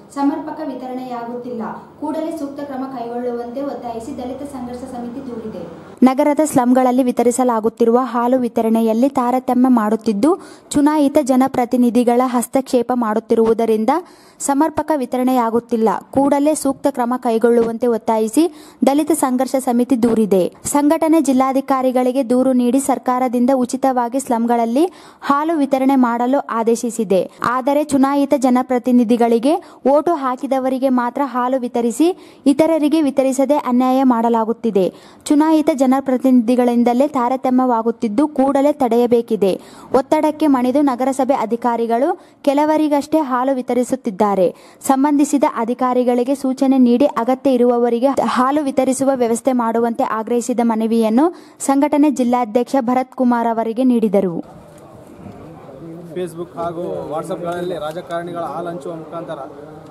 ಸಮರ್ಪಕ ವಿತರಣೆಯಾಗುತ್ತಿಲ್ಲ ಕೂಡಲೇ ಸೂಕ್ತ ಕ್ರಮ ಕೈಗೊಳ್ಳುವಂತೆ ಒತ್ತಾಯಿಸಿ ದಲಿತ ಸಂಘರ್ಷ ಸಮಿತಿ ದೂರಿದೆ ನಗರದ ಸ್ಲಂಗಳಲ್ಲಿ ವಿತರಿಸಲಾಗುತ್ತಿರುವ ಹಾಲು ವಿತರಣೆಯಲ್ಲಿ ತಾರತಮ್ಯ ಮಾಡುತ್ತಿದ್ದು ಚುನಾಯಿತ ಜನಪ್ರತಿನಿಧಿಗಳ ಹಸ್ತಕ್ಷೇಪ ಮಾಡುತ್ತಿರುವುದರಿಂದ ಸಮರ್ಪಕ ವಿತರಣೆಯಾಗುತ್ತಿಲ್ಲ ಕೂಡಲೇ ಸೂಕ್ತ ಕ್ರಮ ಕೈಗೊಳ್ಳುವಂತೆ ಒತ್ತಾಯಿಸಿ ದಲಿತ ಸಂಘರ್ಷ ಸಮಿತಿ ದೂರಿದೆ ಸಂಘಟನೆ ಜಿಲ್ಲಾಧಿಕಾರಿಗಳಿಗೆ ದೂರು ನೀಡಿ ಸರ್ಕಾರದಿಂದ ಉಚಿತವಾಗಿ ಸ್ಲಂಗಳಲ್ಲಿ ಹಾಲು ವಿತರಣೆ ಮಾಡಲು ಆದೇಶಿಸಿದೆ ಆದರೆ ಚುನಾಯಿತ ಜನಪ್ರತಿನಿಧಿಗಳಿಗೆ ಓಟು ಹಾಕಿದವರಿಗೆ ಮಾತ್ರ ಹಾಲು ವಿತರಿಸಿ ಇತರರಿಗೆ ವಿತರಿಸದೆ ಅನ್ಯಾಯ ಮಾಡಲಾಗುತ್ತಿದೆ ಚುನಾಯಿತ ಜನಪ್ರತಿನಿಧಿಗಳಿಂದಲೇ ತಾರತಮ್ಯವಾಗುತ್ತಿದ್ದು ಕೂಡಲೇ ತಡೆಯಬೇಕಿದೆ ಒತ್ತಡಕ್ಕೆ ಮಣಿದು ನಗರಸಭೆ ಅಧಿಕಾರಿಗಳು ಕೆಲವರಿಗಷ್ಟೇ ಹಾಲು ವಿತರಿಸುತ್ತಿದ್ದಾರೆ ಸಂಬಂಧಿಸಿದ ಅಧಿಕಾರಿಗಳಿಗೆ ಸೂಚನೆ ನೀಡಿ ಅಗತ್ಯ ಇರುವವರಿಗೆ ಹಾಲು ವಿತರಿಸುವ ವ್ಯವಸ್ಥೆ ಮಾಡುವಂತೆ ಆಗ್ರಹಿಸಿದ ಮನವಿಯನ್ನು ಸಂಘಟನೆ ಜಿಲ್ಲಾಧ್ಯಕ್ಷ ಭರತ್ ಕುಮಾರ್ ಅವರಿಗೆ ನೀಡಿದರು ಫೇಸ್ಬುಕ್ ಹಾಗೂ ವಾಟ್ಸಪ್ಗಳಲ್ಲಿ ರಾಜಕಾರಣಿಗಳ ಹಾಲು ಹಂಚುವ ಮುಖಾಂತರ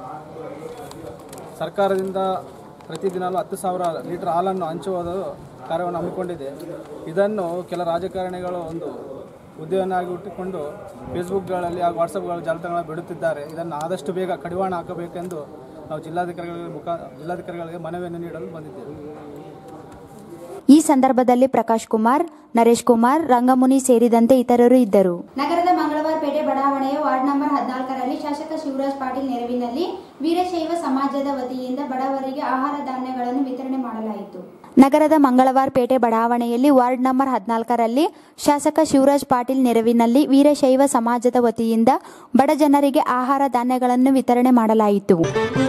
ಸರ್ಕಾರದಿಂದ ಪ್ರತಿದಿನಲೂ ಹತ್ತು ಸಾವಿರ ಲೀಟರ್ ಹಾಲನ್ನು ಹಂಚುವುದು ಕಾರ್ಯವನ್ನು ಹಮ್ಮಿಕೊಂಡಿದೆ ಇದನ್ನು ಕೆಲ ರಾಜಕಾರಣಿಗಳು ಒಂದು ಹುದ್ದೆಯನ್ನಾಗಿ ಇಟ್ಟುಕೊಂಡು ಫೇಸ್ಬುಕ್ಗಳಲ್ಲಿ ಹಾಗೂ ವಾಟ್ಸಪ್ಗಳ ಜಾಲತಾಣಗಳನ್ನು ಬಿಡುತ್ತಿದ್ದಾರೆ ಇದನ್ನು ಆದಷ್ಟು ಬೇಗ ಕಡಿವಾಣ ಹಾಕಬೇಕೆಂದು ನಾವು ಜಿಲ್ಲಾಧಿಕಾರಿಗಳಿಗೆ ಮುಖಾ ಜಿಲ್ಲಾಧಿಕಾರಿಗಳಿಗೆ ಮನವಿಯನ್ನು ನೀಡಲು ಬಂದಿದ್ದೇವೆ ಈ ಸಂದರ್ಭದಲ್ಲಿ ಪ್ರಕಾಶ್ ಕುಮಾರ್ ನರೇಶ್ ಕುಮಾರ್ ರಂಗಮುನಿ ಸೇರಿದಂತೆ ಇತರರು ಇದ್ದರು ನಗರದ ಮಂಗಳವಾರಪೇಟೆ ಬಡಾವಣೆಯ ವಾರ್ಡ್ ನಂಬರ್ ಹದಿನಾಲ್ಕರಲ್ಲಿ ಶಾಸಕ ಶಿವರಾಜ್ ಪಾಟೀಲ್ ನೆರವಿನಲ್ಲಿ ವೀರಶೈವ ಸಮಾಜದ ವತಿಯಿಂದ ಬಡವರಿಗೆ ಆಹಾರ ಧಾನ್ಯಗಳನ್ನು ವಿತರಣೆ ಮಾಡಲಾಯಿತು ನಗರದ ಮಂಗಳವಾರ ಪೇಟೆ ಬಡಾವಣೆಯಲ್ಲಿ ವಾರ್ಡ್ ನಂಬರ್ ಹದಿನಾಲ್ಕರಲ್ಲಿ ಶಾಸಕ ಶಿವರಾಜ್ ಪಾಟೀಲ್ ನೆರವಿನಲ್ಲಿ ವೀರಶೈವ ಸಮಾಜದ ವತಿಯಿಂದ ಬಡ ಜನರಿಗೆ ಆಹಾರ ಧಾನ್ಯಗಳನ್ನು ವಿತರಣೆ ಮಾಡಲಾಯಿತು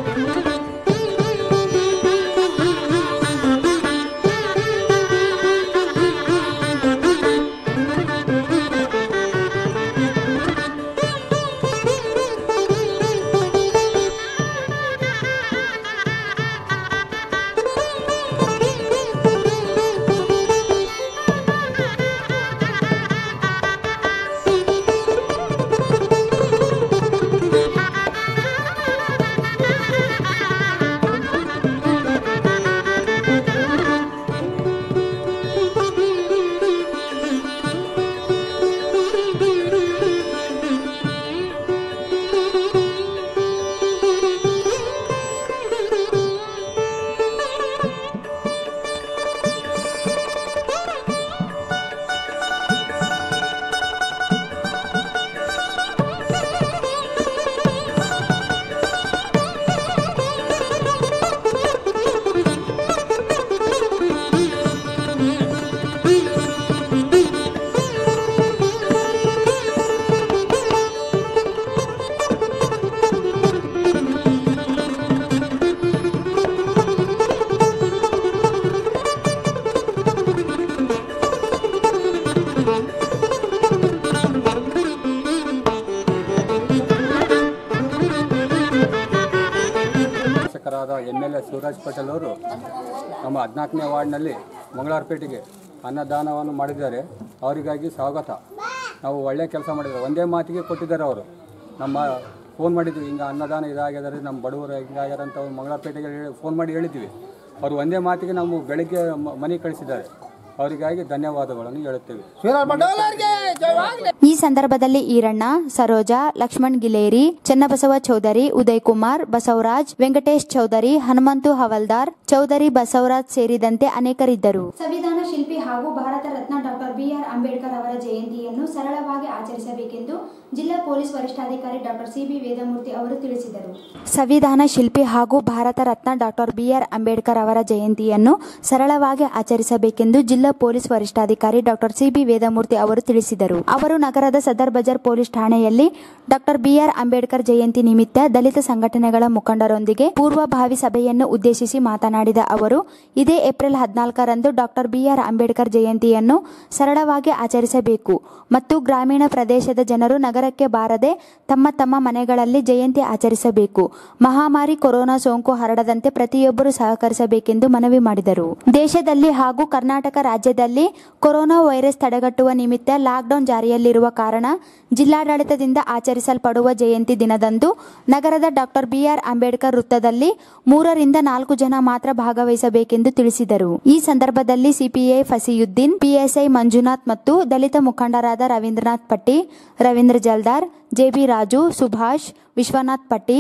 ಶಾಸಕರಾದ M L A Shivraj Patel ಅವರು ನಮ್ಮ ಹದಿನಾಲ್ಕನೇ ವಾರ್ಡ್ನಲ್ಲಿ ಮಂಗಳವಾರಪೇಟೆಗೆ ಅನ್ನದಾನವನ್ನು ಮಾಡಿದ್ದಾರೆ ಅವರಿಗಾಗಿ ಸ್ವಾಗತ ನಾವು ಒಳ್ಳೆಯ ಕೆಲಸ ಮಾಡಿದ್ದಾರೆ ಒಂದೇ ಮಾತಿಗೆ ಕೊಟ್ಟಿದ್ದಾರೆ ಅವರು ನಮ್ಮ ಫೋನ್ ಮಾಡಿದ್ವಿ ಹಿಂಗೆ ಅನ್ನದಾನ ಇದಾಗ್ಯದ ನಮ್ಮ ಬಡವರು ಹಿಂಗಾಗ್ಯಾರ ಅಂತ ಅವ್ರು ಮಂಗಳವಾರಪೇಟೆಗೆ ಫೋನ್ ಮಾಡಿ ಹೇಳಿದ್ವಿ ಅವರು ಒಂದೇ ಮಾತಿಗೆ ನಾವು ಬೆಳಗ್ಗೆ ಮ- ಮನೆಗೆ ಕಳಿಸಿದ್ದಾರೆ ಅವರಿಗಾಗಿ ಧನ್ಯವಾದಗಳನ್ನು ಹೇಳುತ್ತೇವೆ ಈ ಸಂದರ್ಭದಲ್ಲಿ ಈರಣ್ಣ ಸರೋಜಾ ಲಕ್ಷ್ಮಣ್ ಗಿಲೇರಿ ಚನ್ನಬಸವ ಚೌಧರಿ ಉದಯ್ ಕುಮಾರ್ ಬಸವರಾಜ್ ವೆಂಕಟೇಶ್ ಚೌಧರಿ ಹನುಮಂತು ಹವಲ್ದಾರ್ ಚೌಧರಿ ಬಸವರಾಜ್ ಸೇರಿದಂತೆ ಅನೇಕರಿದ್ದರು ಸಂವಿಧಾನ ಶಿಲ್ಪಿ ಹಾಗೂ ಭಾರತ ರತ್ನ ಡಾಕ್ಟರ್ ಬಿಆರ್ ಅಂಬೇಡ್ಕರ್ ಅವರ ಜಯಂತಿಯನ್ನು ಸರಳವಾಗಿ ಆಚರಿಸಬೇಕೆಂದು ಜಿಲ್ಲಾ ಪೊಲೀಸ್ ವರಿಷ್ಠಾಧಿಕಾರಿ ಡಾಕ್ಟರ್ ಸಿಬಿ ವೇದಮೂರ್ತಿ ಅವರು ತಿಳಿಸಿದರು ಸಂವಿಧಾನ ಶಿಲ್ಪಿ ಹಾಗೂ ಭಾರತ ರತ್ನ ಡಾಕ್ಟರ್ ಬಿಆರ್ ಅಂಬೇಡ್ಕರ್ ಅವರ ಜಯಂತಿಯನ್ನು ಸರಳವಾಗಿ ಆಚರಿಸಬೇಕೆಂದು ಜಿಲ್ಲಾ ಪೊಲೀಸ್ ವರಿಷ್ಠಾಧಿಕಾರಿ ಡಾಕ್ಟರ್ ಸಿಬಿ ವೇದಮೂರ್ತಿ ಅವರು ತಿಳಿಸಿದರು ಅವರು ನಗರದ ಸದರ್ ಬಜಾರ್ ಪೊಲೀಸ್ ಠಾಣೆಯಲ್ಲಿ ಡಾಕ್ಟರ್ ಬಿಆರ್ ಅಂಬೇಡ್ಕರ್ ಜಯಂತಿ ನಿಮಿತ್ತ ದಲಿತ ಸಂಘಟನೆಗಳ ಮುಖಂಡರೊಂದಿಗೆ ಪೂರ್ವಭಾವಿ ಸಭೆಯನ್ನು ಉದ್ದೇಶಿಸಿ ಮಾತನಾಡಿದ ಅವರು ಇದೇ ಏಪ್ರಿಲ್ ಹದಿನಾಲ್ಕರಂದು ಡಾಕ್ಟರ್ ಬಿಆರ್ ಅಂಬೇಡ್ಕರ್ ಜಯಂತಿಯನ್ನು ಸರಳವಾಗಿ ಆಚರಿಸಬೇಕು ಮತ್ತು ಗ್ರಾಮೀಣ ಪ್ರದೇಶದ ಜನರು ನಗರಕ್ಕೆ ಬಾರದೆ ತಮ್ಮ ತಮ್ಮ ಮನೆಗಳಲ್ಲಿ ಜಯಂತಿ ಆಚರಿಸಬೇಕು ಮಹಾಮಾರಿ ಕೊರೋನಾ ಸೋಂಕು ಹರಡದಂತೆ ಪ್ರತಿಯೊಬ್ಬರು ಸಹಕರಿಸಬೇಕೆಂದು ಮನವಿ ಮಾಡಿದರು ದೇಶದಲ್ಲಿ ಹಾಗೂ ಕರ್ನಾಟಕ ರಾಜ್ಯದಲ್ಲಿ ಕೊರೋನಾ ವೈರಸ್ ತಡೆಗಟ್ಟುವ ನಿಮಿತ್ತ ಲಾಕ್ಡೌನ್ ಜಾರಿಯಲ್ಲಿರುವ ಕಾರಣ ಜಿಲ್ಲಾಡಳಿತದಿಂದ ಆಚರಿಸಲ್ಪಡುವ ಜಯಂತಿ ದಿನದಂದು ನಗರದ ಡಾಕ್ಟರ್ ಬಿಆರ್ ಅಂಬೇಡ್ಕರ್ ವೃತ್ತದಲ್ಲಿ ಮೂರರಿಂದ ನಾಲ್ಕು ಜನ ಮಾತ್ರ ಭಾಗವಹಿಸಬೇಕೆಂದು ತಿಳಿಸಿದರು ಈ ಸಂದರ್ಭದಲ್ಲಿ ಸಿಪಿಐ ಫಸಿಯುದ್ದೀನ್ ಪಿಎಸ್ಐ ಮಂಜುನಾಥ್ ಮತ್ತು ದಲಿತ ಮುಖಂಡರಾದ ರವೀಂದ್ರನಾಥ್ ಪಟ್ಟಿ ರವೀಂದ್ರ ಜಲ್ದಾರ್ ಜೆಬಿ ರಾಜು ಸುಭಾಷ್ ವಿಶ್ವನಾಥ್ ಪಟ್ಟಿ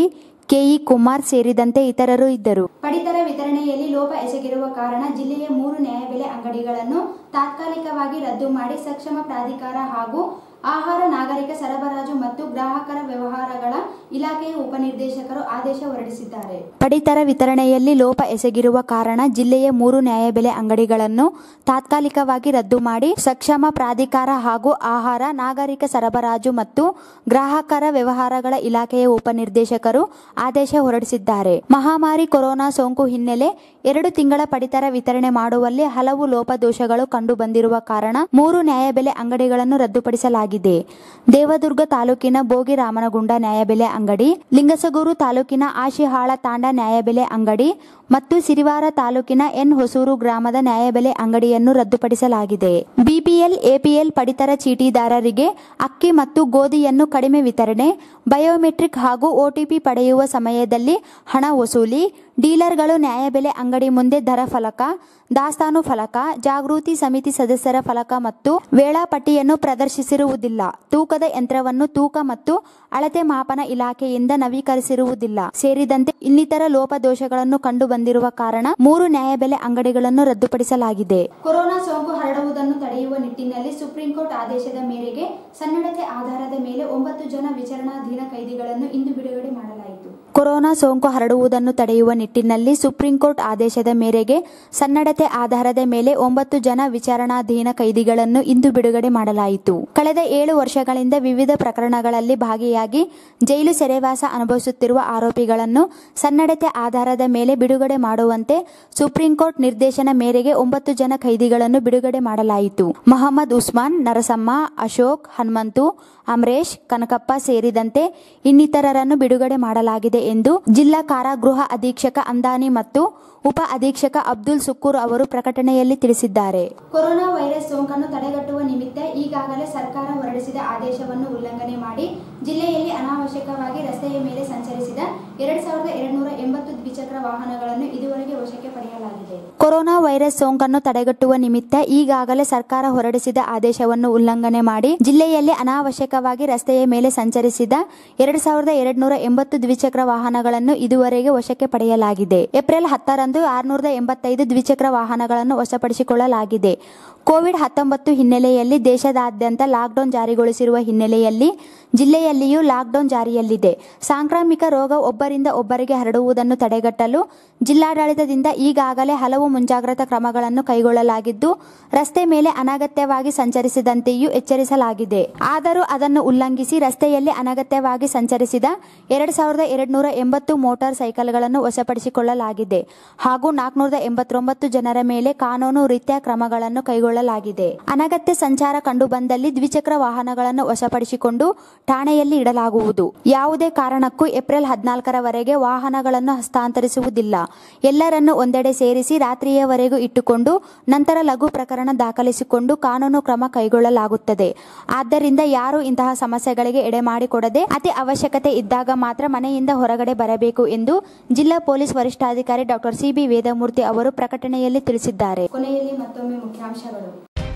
ಕೆಇ ಕುಮಾರ್ ಸೇರಿದಂತೆ ಇತರರು ಇದ್ದರು ಪಡಿತರ ವಿತರಣೆಯಲ್ಲಿ ಲೋಪ ಎಸಗಿರುವ ಕಾರಣ ಜಿಲ್ಲೆಯ ಮೂರು ನ್ಯಾಯಬೆಲೆ ಅಂಗಡಿಗಳನ್ನು ತಾತ್ಕಾಲಿಕವಾಗಿ ರದ್ದು ಮಾಡಿ ಸಕ್ಷಮ ಪ್ರಾಧಿಕಾರ ಹಾಗೂ ಆಹಾರ ನಾಗರಿಕ ಸರಬರಾಜು ಮತ್ತು ಗ್ರಾಹಕರ ವ್ಯವಹಾರಗಳ ಇಲಾಖೆಯ ಉಪನಿರ್ದೇಶಕರು ಆದೇಶ ಹೊರಡಿಸಿದ್ದಾರೆ ಪಡಿತರ ವಿತರಣೆಯಲ್ಲಿ ಲೋಪ ಎಸಗಿರುವ ಕಾರಣ ಜಿಲ್ಲೆಯ ಮೂರು ನ್ಯಾಯಬೆಲೆ ಅಂಗಡಿಗಳನ್ನು ತಾತ್ಕಾಲಿಕವಾಗಿ ರದ್ದು ಮಾಡಿ ಸಕ್ಷಮ ಪ್ರಾಧಿಕಾರ ಹಾಗೂ ಆಹಾರ ನಾಗರಿಕ ಸರಬರಾಜು ಮತ್ತು ಗ್ರಾಹಕರ ವ್ಯವಹಾರಗಳ ಇಲಾಖೆಯ ಉಪನಿರ್ದೇಶಕರು ಆದೇಶ ಹೊರಡಿಸಿದ್ದಾರೆ ಮಹಾಮಾರಿ ಕೊರೋನಾ ಸೋಂಕು ಹಿನ್ನೆಲೆ ಎರಡು ತಿಂಗಳ ಪಡಿತರ ವಿತರಣೆ ಮಾಡುವಲ್ಲಿ ಹಲವು ಲೋಪದೋಷಗಳು ಕಂಡು ಬಂದಿರುವ ಕಾರಣ ಮೂರು ನ್ಯಾಯಬೆಲೆ ಅಂಗಡಿಗಳನ್ನು ರದ್ದುಪಡಿಸಲಾಗಿದೆ ದೇವದುರ್ಗ ತಾಲೂಕಿನ ಬೋಗಿ ರಾಮನಗುಂಡ ನ್ಯಾಯಬೆಲೆ ಅಂಗಡಿ ಲಿಂಗಸಗೂರು ತಾಲೂಕಿನ ಆಶಿಹಾಳ ತಾಂಡ ನ್ಯಾಯಬೆಲೆ ಅಂಗಡಿ ಮತ್ತು ಸಿರಿವಾರ ತಾಲೂಕಿನ ಎನ್ ಹೊಸೂರು ಗ್ರಾಮದ ನ್ಯಾಯಬೆಲೆ ಅಂಗಡಿಯನ್ನು ರದ್ದುಪಡಿಸಲಾಗಿದೆ ಬಿಪಿಎಲ್ ಎಪಿಎಲ್ ಪಡಿತರ ಚೀಟಿದಾರರಿಗೆ ಅಕ್ಕಿ ಮತ್ತು ಗೋಧಿಯನ್ನು ಕಡಿಮೆ ವಿತರಣೆ ಬಯೋಮೆಟ್ರಿಕ್ ಹಾಗೂ ಒಟಿಪಿ ಪಡೆಯುವ ಸಮಯದಲ್ಲಿ ಹಣ ವಸೂಲಿ ಡೀಲರ್ಗಳು ನ್ಯಾಯಬೆಲೆ ಅಂಗಡಿ ಮುಂದೆ ದರ ಫಲಕ ದಾಸ್ತಾನು ಫಲಕ ಜಾಗೃತಿ ಸಮಿತಿ ಸದಸ್ಯರ ಫಲಕ ಮತ್ತು ವೇಳಾಪಟ್ಟಿಯನ್ನು ಪ್ರದರ್ಶಿಸಿರುವುದಿಲ್ಲ ತೂಕದ ಯಂತ್ರವನ್ನು ತೂಕ ಮತ್ತು ಅಳತೆ ಮಾಪನ ಇಲಾಖೆಯಿಂದ ನವೀಕರಿಸಿರುವುದಿಲ್ಲ ಸೇರಿದಂತೆ ಇನ್ನಿತರ ಲೋಪದೋಷಗಳನ್ನು ಕಂಡು ಬಂದಿರುವ ಕಾರಣ ಮೂರು ನ್ಯಾಯಬೆಲೆ ಅಂಗಡಿಗಳನ್ನು ರದ್ದುಪಡಿಸಲಾಗಿದೆ ಕೊರೋನಾ ಸೋಂಕು ಹರಡುವುದನ್ನು ತಡೆಯುವ ನಿಟ್ಟಿನಲ್ಲಿ ಸುಪ್ರೀಂ ಕೋರ್ಟ್ ಆದೇಶದ ಮೇರೆಗೆ ಸನ್ನಡತೆ ಆಧಾರದ ಮೇಲೆ ಒಂಬತ್ತು ಜನ ವಿಚಾರಣಾಧೀನ ಕೈದಿಗಳನ್ನು ಇಂದು ಬಿಡುಗಡೆ ಮಾಡಲಾಯಿತು ಕೊರೋನಾ ಸೋಂಕು ಹರಡುವುದನ್ನು ತಡೆಯುವ ನಿಟ್ಟಿನಲ್ಲಿ ಸುಪ್ರೀಂ ಕೋರ್ಟ್ ಆದೇಶದ ಮೇರೆಗೆ ಸನ್ನಡತೆ ಆಧಾರದ ಮೇಲೆ ಒಂಬತ್ತು ಜನ ವಿಚಾರಣಾಧೀನ ಕೈದಿಗಳನ್ನು ಇಂದು ಬಿಡುಗಡೆ ಮಾಡಲಾಯಿತು ಕಳೆದ ಏಳು ವರ್ಷಗಳಿಂದ ವಿವಿಧ ಪ್ರಕರಣಗಳಲ್ಲಿ ಭಾಗಿಯಾಗಿ ಜೈಲು ಸೆರೆವಾಸ ಅನುಭವಿಸುತ್ತಿರುವ ಆರೋಪಿಗಳನ್ನು ಸನ್ನಡತೆ ಆಧಾರದ ಮೇಲೆ ಬಿಡುಗಡೆ ಮಾಡುವಂತೆ ಸುಪ್ರೀಂ ಕೋರ್ಟ್ ನಿರ್ದೇಶನ ಮೇರೆಗೆ ಒಂಬತ್ತು ಜನ ಕೈದಿಗಳನ್ನು ಬಿಡುಗಡೆ ಮಾಡಲಾಯಿತು ಮಹಮ್ಮದ್ ಉಸ್ಮಾನ್ ನರಸಮ್ಮ ಅಶೋಕ್ ಹನುಮಂತು ಅಮರೇಶ್ ಕನಕಪ್ಪ ಸೇರಿದಂತೆ ಇನ್ನಿತರರನ್ನು ಬಿಡುಗಡೆ ಮಾಡಲಾಗಿದೆ ಎಂದು ಜಿಲ್ಲಾ ಕಾರಾಗೃಹ ಅಧೀಕ್ಷಕ ಅಂದಾನಿ ಮತ್ತು ಉಪ ಅಧೀಕ್ಷಕ ಅಬ್ದುಲ್ ಸುಕ್ಕೂರ್ ಅವರು ಪ್ರಕಟಣೆಯಲ್ಲಿ ತಿಳಿಸಿದ್ದಾರೆ ಕೊರೋನಾ ವೈರಸ್ ಸೋಂಕನ್ನು ತಡೆಗಟ್ಟುವ ನಿಮಿತ್ತ ಈಗಾಗಲೇ ಸರ್ಕಾರ ಹೊರಡಿಸಿದ ಆದೇಶವನ್ನು ಉಲ್ಲಂಘನೆ ಮಾಡಿ ಜಿಲ್ಲೆಯಲ್ಲಿ ಅನಾವಶ್ಯಕವಾಗಿ ರಸ್ತೆಯ ಮೇಲೆ ಸಂಚರಿಸಿದ ಎರಡ್ ಸಾವಿರದ ಎರಡ್ನೂರ ಎಂಬತ್ತು ದ್ವಿಚಕ್ರ ವಾಹನಗಳನ್ನು ಇದುವರೆಗೆ ವಶಕ್ಕೆ ಪಡೆಯಲಾಗಿದೆ ಕೊರೋನಾ ವೈರಸ್ ಸೋಂಕನ್ನು ತಡೆಗಟ್ಟುವ ನಿಮಿತ್ತ ಈಗಾಗಲೇ ಸರ್ಕಾರ ಹೊರಡಿಸಿದ ಆದೇಶವನ್ನು ಉಲ್ಲಂಘನೆ ಮಾಡಿ ಜಿಲ್ಲೆಯಲ್ಲಿ ಅನಾವಶ್ಯಕವಾಗಿ ರಸ್ತೆಯ ಮೇಲೆ ಸಂಚರಿಸಿದ ಎರಡ್ ಸಾವಿರದ ಎರಡ್ನೂರ ಎಂಬತ್ತು ದ್ವಿಚಕ್ರ ವಾಹನಗಳನ್ನು ಇದುವರೆಗೆ ವಶಕ್ಕೆ ಪಡೆಯಲಾಗಿದೆ ಏಪ್ರಿಲ್ ಹತ್ತರಂದು ಆರುನೂರ ಎಂಬತ್ತೈದು ದ್ವಿಚಕ್ರ ವಾಹನಗಳನ್ನು ವಶಪಡಿಸಿಕೊಳ್ಳಲಾಗಿದೆ ಕೋವಿಡ್ ಹತ್ತೊಂಬತ್ತು ಹಿನ್ನೆಲೆಯಲ್ಲಿ ದೇಶದಾದ್ಯಂತ ಲಾಕ್ಡೌನ್ ಜಾರಿಗೊಳಿಸಿರುವ ಹಿನ್ನೆಲೆಯಲ್ಲಿ ಜಿಲ್ಲೆಯಲ್ಲಿಯೂ ಲಾಕ್ಡೌನ್ ಜಾರಿಯಲ್ಲಿದೆ ಸಾಂಕ್ರಾಮಿಕ ರೋಗ ಒಬ್ಬರಿಂದ ಒಬ್ಬರಿಗೆ ಹರಡುವುದನ್ನು ತಡೆಗಟ್ಟಲು ಜಿಲ್ಲಾಡಳಿತದಿಂದ ಈಗಾಗಲೇ ಹಲವು ಮುಂಜಾಗ್ರತಾ ಕ್ರಮಗಳನ್ನು ಕೈಗೊಳ್ಳಲಾಗಿದ್ದು ರಸ್ತೆ ಮೇಲೆ ಅನಗತ್ಯವಾಗಿ ಸಂಚರಿಸಿದಂತೆಯೂ ಎಚ್ಚರಿಸಲಾಗಿದೆ ಆದರೂ ಅದನ್ನು ಉಲ್ಲಂಘಿಸಿ ರಸ್ತೆಯಲ್ಲಿ ಅನಗತ್ಯವಾಗಿ ಸಂಚರಿಸಿದ ಎರಡ್ ಸಾವಿರದ ಎರಡ್ನೂರ ಎಂಬತ್ತು ಮೋಟಾರ್ ಸೈಕಲ್ಗಳನ್ನು ವಶಪಡಿಸಿಕೊಳ್ಳಲಾಗಿದೆ ಹಾಗೂ ನಾಲ್ಕುನೂರ ಎಂಬತ್ತೊಂಬತ್ತು ಜನರ ಮೇಲೆ ಕಾನೂನು ರೀತ್ಯ ಕ್ರಮಗಳನ್ನು ಕೈಗೊಳ್ಳಲಾಗಿದೆ ಅನಗತ್ಯ ಸಂಚಾರ ಕಂಡುಬಂದಲ್ಲಿ ದ್ವಿಚಕ್ರ ವಾಹನಗಳನ್ನು ವಶಪಡಿಸಿಕೊಂಡು ಠಾಣೆಯಲ್ಲಿ ಇಡಲಾಗುವುದು ಯಾವುದೇ ಕಾರಣಕ್ಕೂ ಏಪ್ರಿಲ್ ಹದಿನಾಲ್ಕರವರೆಗೆ ವಾಹನಗಳನ್ನು ಹಸ್ತಾಂತರಿಸುವುದಿಲ್ಲ ಎಲ್ಲರನ್ನು ಒಂದೆಡೆ ಸೇರಿಸಿ ರಾತ್ರಿಯವರೆಗೂ ಇಟ್ಟುಕೊಂಡು ನಂತರ ಲಘು ಪ್ರಕರಣ ದಾಖಲಿಸಿಕೊಂಡು ಕಾನೂನು ಕ್ರಮ ಕೈಗೊಳ್ಳಲಾಗುತ್ತದೆ ಆದ್ದರಿಂದ ಯಾರು ಇಂತಹ ಸಮಸ್ಯೆಗಳಿಗೆ ಎಡೆ ಮಾಡಿಕೊಡದೆ ಅತಿ ಅವಶ್ಯಕತೆ ಇದ್ದಾಗ ಮಾತ್ರ ಮನೆಯಿಂದ ಹೊರಗಡೆ ಬರಬೇಕು ಎಂದು ಜಿಲ್ಲಾ ಪೊಲೀಸ್ ವರಿಷ್ಠಾಧಿಕಾರಿ ಡಾಕ್ಟರ್ ಸಿಬಿ ವೇದಮೂರ್ತಿ ಅವರು ಪ್ರಕಟಣೆಯಲ್ಲಿ ತಿಳಿಸಿದ್ದಾರೆ ಕೊನೆಯಲ್ಲಿ ಮತ್ತೊಮ್ಮೆ ಮುಖ್ಯಾಂಶಗಳು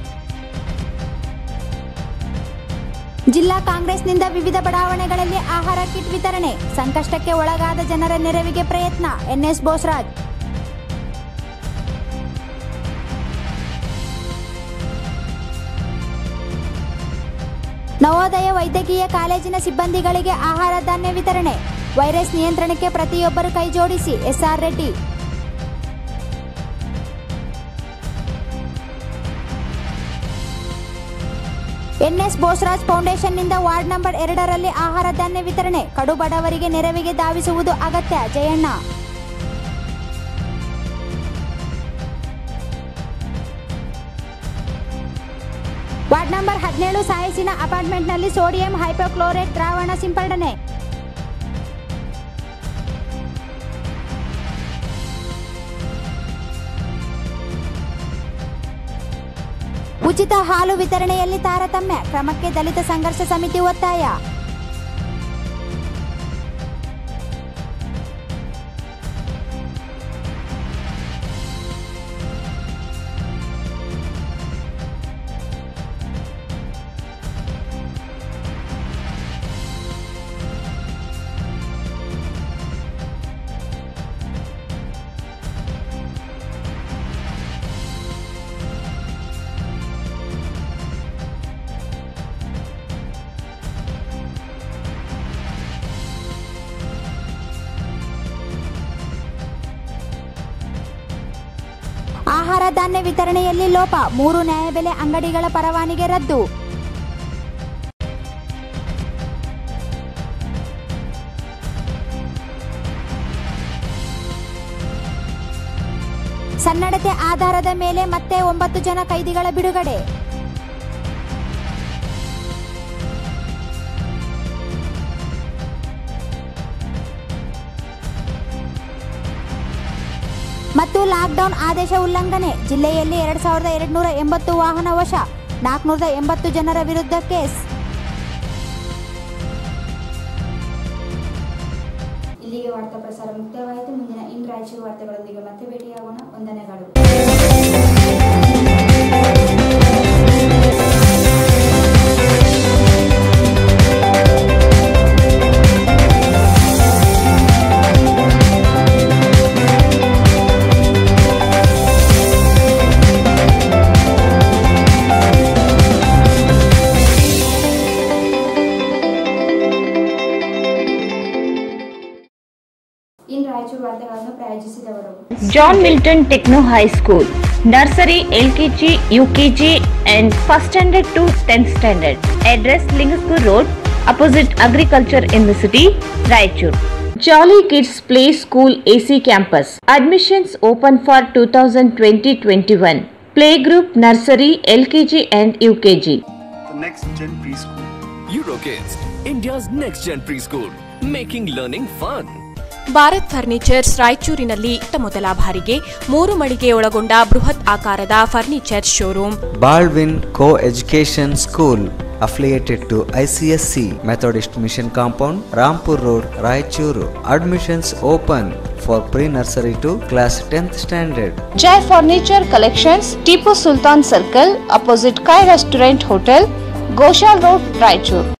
ಜಿಲ್ಲಾ ಕಾಂಗ್ರೆಸ್ನಿಂದ ವಿವಿಧ ಬಡಾವಣೆಗಳಲ್ಲಿ ಆಹಾರ ಕಿಟ್ ವಿತರಣೆ ಸಂಕಷ್ಟಕ್ಕೆ ಒಳಗಾದ ಜನರ ನೆರವಿಗೆ ಪ್ರಯತ್ನ ಎನ್ಎಸ್ ಬೋಸರಾಜ್ ನವೋದಯ ವೈದ್ಯಕೀಯ ಕಾಲೇಜಿನ ಸಿಬ್ಬಂದಿಗಳಿಗೆ ಆಹಾರ ಧಾನ್ಯ ವಿತರಣೆ ವೈರಸ್ ನಿಯಂತ್ರಣಕ್ಕೆ ಪ್ರತಿಯೊಬ್ಬರು ಕೈ ಜೋಡಿಸಿ ಎಸ್ಆರ್ ರೆಡ್ಡಿ ಎನ್ಎಸ್ ಬೋಸರಾಜ್ ಫೌಂಡೇಶನ್ನಿಂದ ವಾರ್ಡ್ ನಂಬರ್ ಎರಡರಲ್ಲಿ ಆಹಾರ ಧಾನ್ಯ ವಿತರಣೆ ಕಡು ಬಡವರಿಗೆ ನೆರವಿಗೆ ಧಾವಿಸುವುದು ಅಗತ್ಯ ಜಯಣ್ಣ ವಾರ್ಡ್ ನಂಬರ್ ಹದಿನೇಳು ಸಾಯಸಿನ ಅಪಾರ್ಟ್ಮೆಂಟ್ನಲ್ಲಿ ಸೋಡಿಯಂ ಹೈಪೋಕ್ಲೋರೇಟ್ ದ್ರಾವಣ ಸಿಂಪಡಣೆ ಉಚಿತ ಹಾಲು ವಿತರಣೆಯಲ್ಲಿ ತಾರತಮ್ಯ ಕ್ರಮಕ್ಕೆ ದಲಿತ ಸಂಘರ್ಷ ಸಮಿತಿ ಒತ್ತಾಯ ಆಹಾರ ಧಾನ್ಯ ವಿತರಣೆಯಲ್ಲಿ ಲೋಪ ಮೂರು ನ್ಯಾಯಬೆಲೆ ಅಂಗಡಿಗಳ ಪರವಾನಗಿ ರದ್ದು ಸನ್ನಡತೆ ಆಧಾರದ ಮೇಲೆ ಮತ್ತೆ ಒಂಬತ್ತು ಜನ ಕೈದಿಗಳ ಬಿಡುಗಡೆ ಮತ್ತು ಲಾಕ್ಡೌನ್ ಆದೇಶ ಉಲ್ಲಂಘನೆ ಜಿಲ್ಲೆಯಲ್ಲಿ ಎರಡ್ ಸಾವಿರದ ಎರಡ್ನೂರ ಎಂಬತ್ತು ವಾಹನ ವಶ ನಾಲ್ಕುನೂರ ಎಂಬತ್ತು ಜನರ ವಿರುದ್ಧ ಕೇಸ್ ಇಲ್ಲಿಗೆ ವಾರ್ತಾ ಪ್ರಸಾರ ಮುಕ್ತಾಯವಾಯಿತು ಮುಂದಿನ ಇನ್ ರಾಯಚೂರು ವಾರ್ತೆಗಳೊಂದಿಗೆ ಮತ್ತೆ ಭೇಟಿಯಾಗೋಣ ವಂದನೆಗಳು ಇನ್ ರಾಯಚೂರು ವಾರ್ತೆಗಳನ್ನು ಪ್ರಾಯೋಜಿಸಿದವರು John Milton Techno High School, Nursery, LKG, UKG and First Standard to 10th Standard. Address Lingaskur Road, opposite Agriculture University, Raichur. Jolly Kids Play School AC Campus. Admissions open for 2020-21. Playgroup Nursery, LKG and UKG. The next gen preschool. Eurokids, India's next gen preschool, making learning fun. Bharat furnitures ರಾಯಚೂರಿನಲ್ಲಿ ಇತ್ತ ಮೊದಲ ಬಾರಿಗೆ ಮೂರು ಮಳಿಗೆ ಒಳಗೊಂಡ ಬೃಹತ್ ಆಕಾರದ furniture showroom Baldwin co education school affiliated to ICSE Methodist mission compound Rampur road Raichur admissions open for pre nursery to class tenth standard Jai Furniture Collections, Tipu Sultan Circle, opposite Kai Restaurant Hotel, Goshal Road, Raichur.